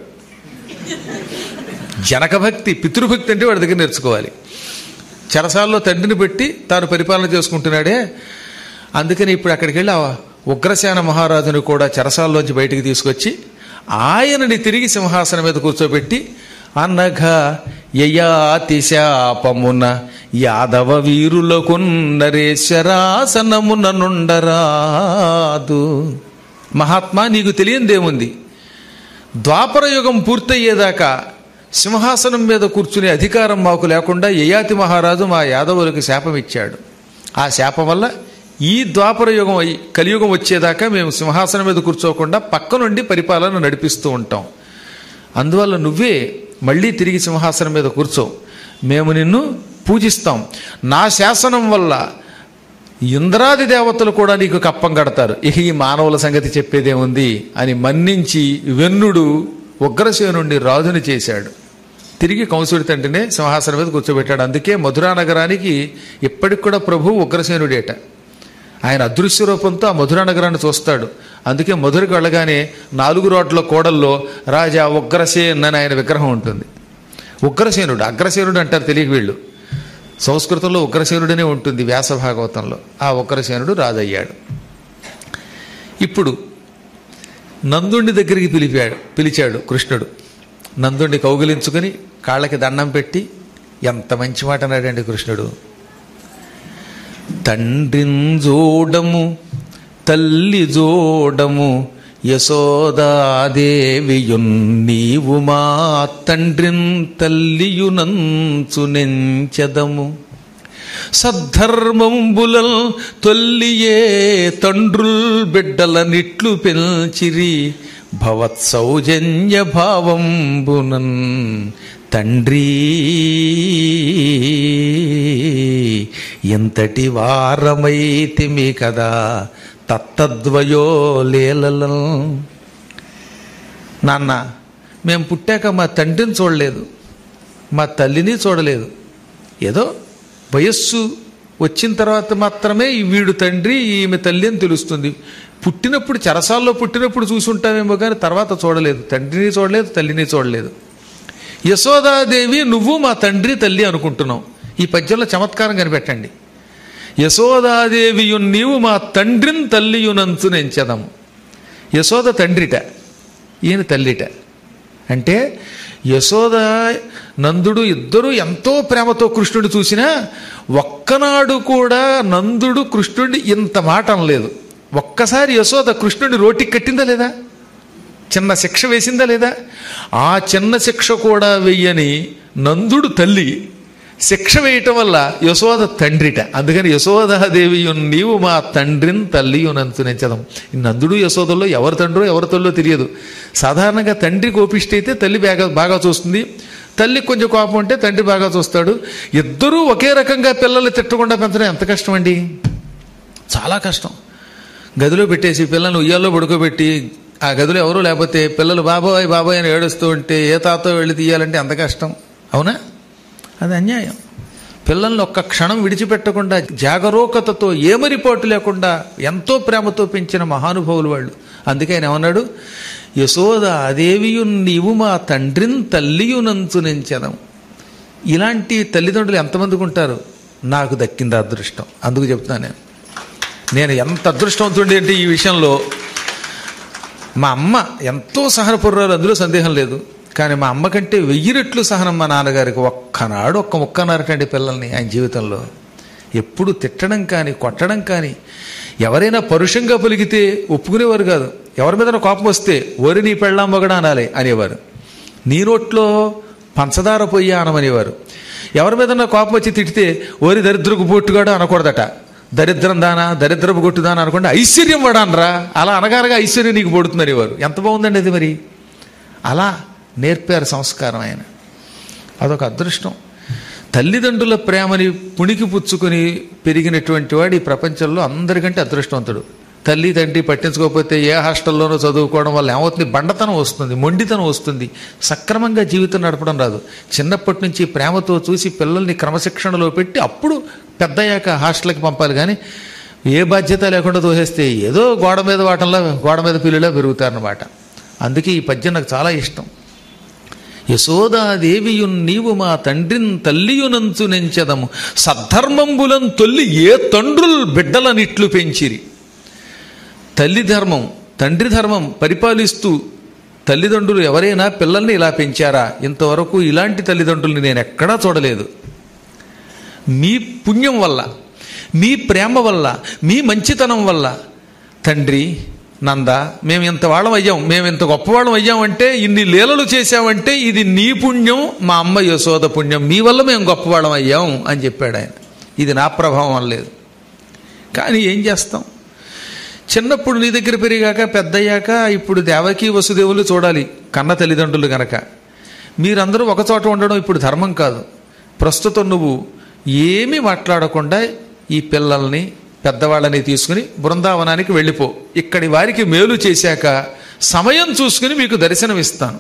జనక భక్తి పితృభక్తి అంటే వాడి దగ్గర నేర్చుకోవాలి చెరసాల్లో తండ్రిని పెట్టి తాను పరిపాలన చేసుకుంటున్నాడే అందుకని ఇప్పుడు అక్కడికి వెళ్ళి ఆ ఉగ్రసేన మహారాజుని కూడా చెరసాల్లోంచి బయటికి తీసుకొచ్చి ఆయనని తిరిగి సింహాసనం మీద కూర్చోబెట్టి అనగా యయాతి శాపమున యాదవ వీరులకు నరేశ్వరాసనమున నుండరాదు మహాత్మా నీకు తెలియందేముంది ద్వాపర యుగం పూర్తయ్యేదాకా సింహాసనం మీద కూర్చునే అధికారం మాకు లేకుండా యయాతి మహారాజు మా యాదవులకు శాపం ఇచ్చాడు ఆ శాపం వల్ల ఈ ద్వాపర యుగం అయి కలియుగం వచ్చేదాకా మేము సింహాసనం మీద కూర్చోకుండా పక్క నుండి పరిపాలన నడిపిస్తూ ఉంటాం అందువల్ల నువ్వే మళ్ళీ తిరిగి సింహాసనం మీద కూర్చో మేము నిన్ను పూజిస్తాం నా శాసనం వల్ల ఇంద్రాది దేవతలు కూడా నీకు కప్పం కడతారు ఇక ఈ మానవుల సంగతి చెప్పేదేముంది అని మన్నించి వెన్నుడు ఉగ్రసేనుండి రాజుని చేశాడు తిరిగి కంసుడి తండ్రినే సింహాసనం మీద కూర్చోబెట్టాడు అందుకే మధురా నగరానికి ఇప్పటికి కూడా ప్రభు ఉగ్రసేనుడేట ఆయన అదృశ్య రూపంతో ఆ మధురా నగరాన్ని చూస్తాడు అందుకే మధురకు వెళ్ళగానే నాలుగు రోడ్ల కోడల్లో రాజా ఉగ్రసేన్ అని ఆయన విగ్రహం ఉంటుంది ఉగ్రసేనుడు అగ్రసేనుడు అంటారు తెలియక వీళ్ళు సంస్కృతంలో ఉగ్రసేనుడనే ఉంటుంది వ్యాస భాగవతంలో ఆ ఉగ్రసేనుడు రాజయ్యాడు ఇప్పుడు నందుండి దగ్గరికి పిలిపాడు పిలిచాడు కృష్ణుడు నందుండి కౌగిలించుకుని కాళ్ళకి దండం పెట్టి ఎంత మంచి మాట అన్నాడండి కృష్ణుడు తండ్రిన్ జోడము తల్లి జోడము యశోదాదేవియున్ నీవు మా తండ్రిన్ తల్లియునంచు నెంచెదము సద్ధర్మంబులల్ తొల్లియే తండ్రుల్ బిడ్డల నిట్లు పెంచిరి భవత్ సౌజన్య భావంబునన్ తండ్రి ఎంతటి వారమైతిమి కదా తత్తద్వయో లీలలం నాన్న మేము పుట్టాక మా తండ్రిని చూడలేదు మా తల్లిని చూడలేదు ఏదో వయస్సు వచ్చిన తర్వాత మాత్రమే ఈ వీడు తండ్రి ఈమె తల్లి అని తెలుస్తుంది పుట్టినప్పుడు చెరసాల్లో పుట్టినప్పుడు చూసి ఉంటామేమో కానీ తర్వాత చూడలేదు తండ్రిని చూడలేదు తల్లిని చూడలేదు యశోదాదేవి నువ్వు మా తండ్రి తల్లి అనుకుంటున్నావు ఈ పద్యంలో చమత్కారం కనిపెట్టండి యశోదాదేవియు నీవు మా తండ్రిని తల్లియునంచు నెంచెదము యశోద తండ్రిట ఈయన తల్లిట అంటే యశోద నందుడు ఇద్దరు ఎంతో ప్రేమతో కృష్ణుడు చూసినా ఒక్కనాడు కూడా నందుడు కృష్ణుడిని ఇంత మాట అనలేదు ఒక్కసారి యశోద కృష్ణుడిని రోటికి కట్టిందా లేదా చిన్న శిక్ష వేసిందా లేదా ఆ చిన్న శిక్ష కూడా వెయ్యని నందుడు తల్లి శిక్ష వేయటం వల్ల యశోద తండ్రిట అందుకని యశోదాదేవి నీవు మా తండ్రిని తల్లియునంతు నెంచదం ఈ నందుడు యశోదలో ఎవరి తండ్రో ఎవరి తల్లో తెలియదు సాధారణంగా తండ్రి కోపిష్టి అయితే తల్లి బాగా బాగా చూస్తుంది తల్లికి కొంచెం కోపం ఉంటే తండ్రి బాగా చూస్తాడు ఇద్దరూ ఒకే రకంగా పిల్లల్ని తిట్టకుండా పెంచడం ఎంత కష్టం అండి చాలా కష్టం గదిలో పెట్టేసి పిల్లల్ని ఉయ్యాల్లో పడుకోబెట్టి ఆ గదిలో ఎవరూ లేకపోతే పిల్లలు బాబోయ్ బాబోయ్ అని ఏడుస్తూ ఉంటే ఏ తాతో వెళ్ళి తీయాలంటే ఎంత కష్టం అవునా అది అన్యాయం పిల్లల్ని ఒక్క క్షణం విడిచిపెట్టకుండా జాగరూకతతో ఏమరిపాటు లేకుండా ఎంతో ప్రేమతో పెంచిన మహానుభావులు వాళ్ళు అందుకే ఆయన ఏమన్నాడు యశోద అదేవియు నీవు మా తండ్రిని తల్లియునంచు నెంచడం ఇలాంటి తల్లిదండ్రులు ఎంతమందికి ఉంటారు నాకు దక్కింది అదృష్టం అందుకు చెప్తున్నాను నేను నేను ఎంత అదృష్టవంతుడి అంటే ఈ విషయంలో మా అమ్మ ఎంతో సహనపుర్రాలు అందులో సందేహం లేదు కానీ మా అమ్మ కంటే వెయ్యి రెట్లు సహనం మా నాన్నగారికి ఒక్కనాడు ఒక్క ముక్కనారటండి పిల్లల్ని ఆయన జీవితంలో ఎప్పుడు తిట్టడం కానీ కొట్టడం కానీ ఎవరైనా పరుషంగా పలికితే ఒప్పుకునేవారు కాదు ఎవరి మీద కోపం వస్తే ఓరి నీ పెళ్ళాం మొగడా అనాలి అనేవారు నీ నోట్లో పంచదార పొయ్యి అనమనేవారు ఎవరి మీద కోపం వచ్చి తిడితే ఓరి దరిద్రకు పోట్టుగాడు అనకూడదట దరిద్రం దానా దరిద్రపు కొట్టుదానా అనుకుంటే ఐశ్వర్యం వాడనరా అలా అనగానగా ఐశ్వర్యం నీకు పడుతుందని వారు ఎంత బాగుందండి అది మరి అలా నేర్పారు సంస్కారం ఆయన అదొక అదృష్టం తల్లిదండ్రుల ప్రేమని పుణికి పుచ్చుకొని పెరిగినటువంటి వాడు ఈ ప్రపంచంలో అందరికంటే అదృష్టవంతుడు తల్లి తండ్రి పట్టించుకోకపోతే ఏ హాస్టల్లోనో చదువుకోవడం వల్ల ఏమవుతుంది బండతనం వస్తుంది మొండితనం వస్తుంది సక్రమంగా జీవితం నడపడం రాదు చిన్నప్పటి నుంచి ప్రేమతో చూసి పిల్లల్ని క్రమశిక్షణలో పెట్టి అప్పుడు పెద్దయ్యాక హాస్టల్కి పంపాలి కానీ ఏ బాధ్యత లేకుండా తోసేస్తే ఏదో గోడ మీద వాటంలో గోడ మీద పిల్లిలా పెరుగుతారనమాట అందుకే ఈ పద్యం నాకు చాలా ఇష్టం యశోదాదేవియున్ నీవు మా తండ్రిన్ తల్లియునంచు నెంచెదము సద్ధర్మంబులం తొల్లి ఏ తండ్రుల్ బిడ్డలనిట్లు పెంచిరి తల్లి ధర్మం తండ్రి ధర్మం పరిపాలిస్తూ తల్లిదండ్రులు ఎవరైనా పిల్లల్ని ఇలా పెంచారా ఇంతవరకు ఇలాంటి తల్లిదండ్రుల్ని నేను ఎక్కడా చూడలేదు మీ పుణ్యం వల్ల మీ ప్రేమ వల్ల మీ మంచితనం వల్ల తండ్రి నంద మేము ఇంత వాళ్ళం అయ్యాం మేము ఇంత గొప్పవాళ్ళం అయ్యామంటే ఇన్ని లీలలు చేశామంటే ఇది నీ పుణ్యం మా అమ్మ యశోద పుణ్యం మీ వల్ల మేము గొప్పవాళ్ళం అయ్యాం అని చెప్పాడు ఆయన ఇది నా ప్రభావం లేదు కానీ ఏం చేస్తాం చిన్నప్పుడు నీ దగ్గర పెరిగాక పెద్దయ్యాక ఇప్పుడు దేవకి వసుదేవులు చూడాలి కన్న తల్లిదండ్రులు గనక మీరందరూ ఒక చోట ఉండడం ఇప్పుడు ధర్మం కాదు ప్రస్తుతం నువ్వు ఏమీ మాట్లాడకుండా ఈ పిల్లల్ని పెద్దవాళ్ళని తీసుకుని బృందావనానికి వెళ్ళిపో ఇక్కడి వారికి మేలు చేశాక సమయం చూసుకుని మీకు దర్శనం ఇస్తాను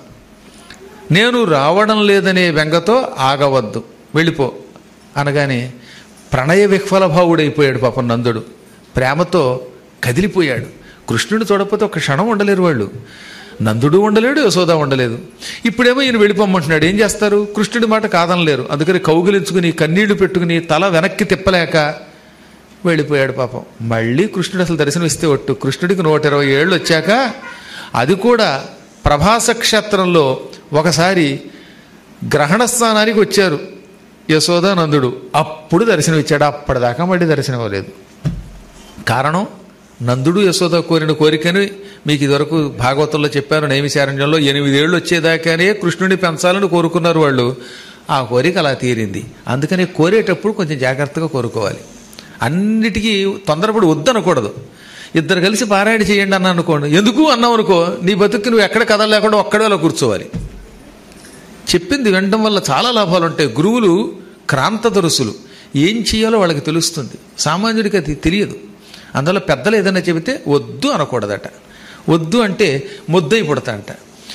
నేను రావడం లేదనే బెంగతో ఆగవద్దు వెళ్ళిపో అనగానే ప్రణయ విహ్వల భావుడైపోయాడు పాపం నందుడు ప్రేమతో కదిలిపోయాడు కృష్ణుడు చూడకపోతే ఒక క్షణం ఉండలేరు వాళ్ళు నందుడు ఉండలేడు యశోద ఉండలేదు ఇప్పుడేమో ఈయన వెళ్ళిపోమ్మంటున్నాడు ఏం చేస్తారు కృష్ణుడి మాట కాదనలేరు అందుకని కౌగిలించుకుని కన్నీళ్లు పెట్టుకుని తల వెనక్కి తిప్పలేక వెళ్ళిపోయాడు పాపం మళ్ళీ కృష్ణుడు అసలు దర్శనం ఇస్తే ఒట్టు కృష్ణుడికి నూట ఇరవై ఏళ్ళు వచ్చాక అది కూడా ప్రభాస క్షేత్రంలో ఒకసారి గ్రహణ స్థానానికి వచ్చారు యశోద నందుడు అప్పుడు దర్శనం ఇచ్చాడు అప్పటిదాకా మళ్ళీ దర్శనం అవ్వలేదు కారణం నందుడు యశోద కోరిన కోరికని మీకు ఇదివరకు భాగవతంలో చెప్పారు నైమిశారణ్యంలో ఎనిమిదేళ్ళు వచ్చేదాకానే కృష్ణుడిని పెంచాలని కోరుకున్నారు వాళ్ళు ఆ కోరిక అలా తీరింది అందుకని కోరేటప్పుడు కొంచెం జాగ్రత్తగా కోరుకోవాలి అన్నిటికీ తొందరపడి వద్దనకూడదు ఇద్దరు కలిసి పారాయణ చేయండి అన్న అనుకోండి ఎందుకు అన్నావు అనుకో నీ బతుకు నువ్వు ఎక్కడ కథ లేకుండా ఒక్కడే అలా కూర్చోవాలి చెప్పింది వినడం వల్ల చాలా లాభాలు ఉంటాయి గురువులు క్రాంతదరుసులు ఏం చేయాలో వాళ్ళకి తెలుస్తుంది సామాన్యుడికి అది తెలియదు అందువల్ల పెద్దలు ఏదైనా చెబితే వద్దు అనకూడదట వద్దు అంటే ముద్దయి పుడతాంట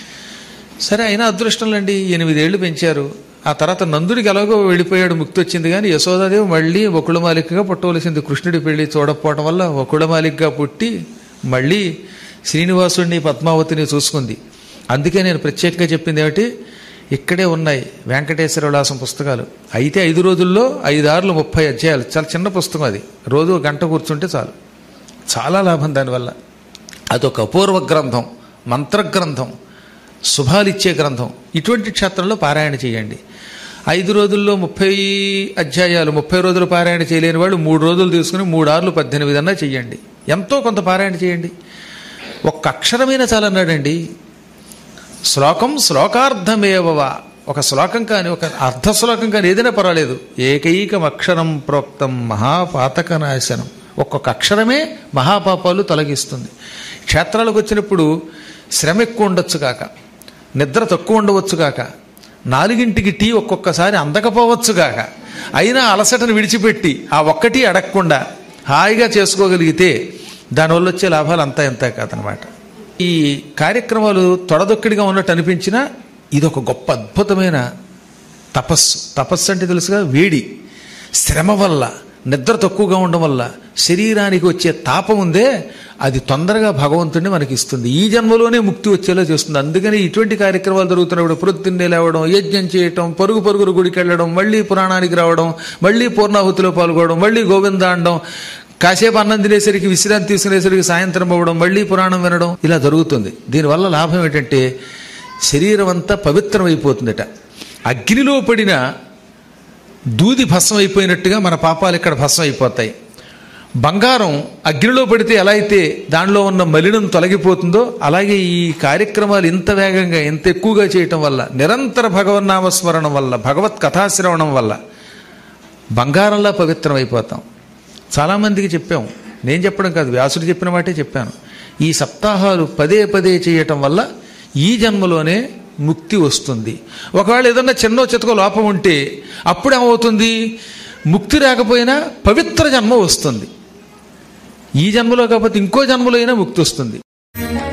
సరే అయినా అదృష్టంలండి ఎనిమిదేళ్లు పెంచారు ఆ తర్వాత నందుడికి ఎలాగో వెళ్ళిపోయాడు ముక్తి వచ్చింది కానీ యశోదాదేవి మళ్ళీ ఒకళమాలికగా పుట్టవలసింది కృష్ణుడి పెళ్లి చూడకపోవడం వల్ల ఒకళమాలికగా పుట్టి మళ్ళీ శ్రీనివాసుడిని పద్మావతిని చూసుకుంది అందుకే నేను ప్రత్యేకంగా చెప్పింది ఏమిటి ఇక్కడే ఉన్నాయి వెంకటేశ్వర విలాసం పుస్తకాలు అయితే ఐదు రోజుల్లో ఐదారులు ముప్పై అధ్యాయాలు చాలా చిన్న పుస్తకం అది రోజు గంట కూర్చుంటే చాలు చాలా లాభం దానివల్ల అదొక అపూర్వ గ్రంథం మంత్రగ్రంథం శుభాలిచ్చే గ్రంథం ఇటువంటి క్షేత్రంలో పారాయణ చేయండి ఐదు రోజుల్లో ముప్పై అధ్యాయాలు ముప్పై రోజులు పారాయణ చేయలేని వాళ్ళు మూడు రోజులు తీసుకుని మూడార్లు పద్దెనిమిది అన్నా చెయ్యండి ఎంతో కొంత పారాయణ చేయండి ఒక్క అక్షరమైన చాలన్నాడండి శ్లోకం శ్లోకార్థమేవవా ఒక శ్లోకం కానీ ఒక అర్ధ శ్లోకం కానీ ఏదైనా పర్వాలేదు ఏకైకం అక్షరం ప్రోక్తం మహాపాతక నాశనం ఒక్కొక్క అక్షరమే మహాపాపాలు తొలగిస్తుంది క్షేత్రాలకు వచ్చినప్పుడు శ్రమ ఎక్కువ ఉండొచ్చు కాక నిద్ర తక్కువ ఉండవచ్చు కాక నాలుగింటికి టీ ఒక్కొక్కసారి అందకపోవచ్చు కాక అయినా అలసటను విడిచిపెట్టి ఆ ఒక్కటి అడగకుండా హాయిగా చేసుకోగలిగితే దానివల్ల వచ్చే లాభాలు అంతా ఎంత కాదనమాట ఈ కార్యక్రమాలు తొడదొక్కడిగా ఉన్నట్టు అనిపించినా ఇది ఒక గొప్ప అద్భుతమైన తపస్సు తపస్సు అంటే తెలుసుగా వేడి శ్రమ వల్ల నిద్ర తక్కువగా ఉండడం వల్ల శరీరానికి వచ్చే తాపం ఉందే అది తొందరగా భగవంతుడిని మనకి ఇస్తుంది ఈ జన్మలోనే ముక్తి వచ్చేలా చేస్తుంది అందుకని ఇటువంటి కార్యక్రమాలు జరుగుతున్నప్పుడు ప్రొద్దున్నే లేవడం యజ్ఞం చేయటం పరుగు పరుగురు గుడికి వెళ్ళడం మళ్ళీ పురాణానికి రావడం మళ్ళీ పూర్ణాహుతిలో పాల్గొనడం మళ్ళీ గోవింద అనడం కాసేపు అన్నం తినేసరికి విశ్రాంతి తీసుకునేసరికి సాయంత్రం అవ్వడం మళ్ళీ పురాణం వినడం ఇలా జరుగుతుంది దీనివల్ల లాభం ఏంటంటే శరీరం అంతా పవిత్రమైపోతుందట అగ్నిలో పడిన దూది భస్మం అయిపోయినట్టుగా మన పాపాలు ఇక్కడ భస్మం అయిపోతాయి బంగారం అగ్నిలో పడితే ఎలా అయితే దానిలో ఉన్న మలినం తొలగిపోతుందో అలాగే ఈ కార్యక్రమాలు ఇంత వేగంగా ఇంత ఎక్కువగా చేయటం వల్ల నిరంతర భగవన్నామస్మరణం వల్ల భగవత్ కథాశ్రవణం వల్ల బంగారంలా పవిత్రం అయిపోతాం చాలామందికి చెప్పాం నేను చెప్పడం కాదు వ్యాసుడు చెప్పిన మాటే చెప్పాను ఈ సప్తాహాలు పదే పదే చేయటం వల్ల ఈ జన్మలోనే ముక్తి వస్తుంది ఒకవేళ ఏదన్నా చిన్న చితక లోపం ఉంటే అప్పుడు ఏమవుతుంది ముక్తి రాకపోయినా పవిత్ర జన్మ వస్తుంది ఈ జన్మలో కాకపోతే ఇంకో జన్మలో అయినా ముక్తి వస్తుంది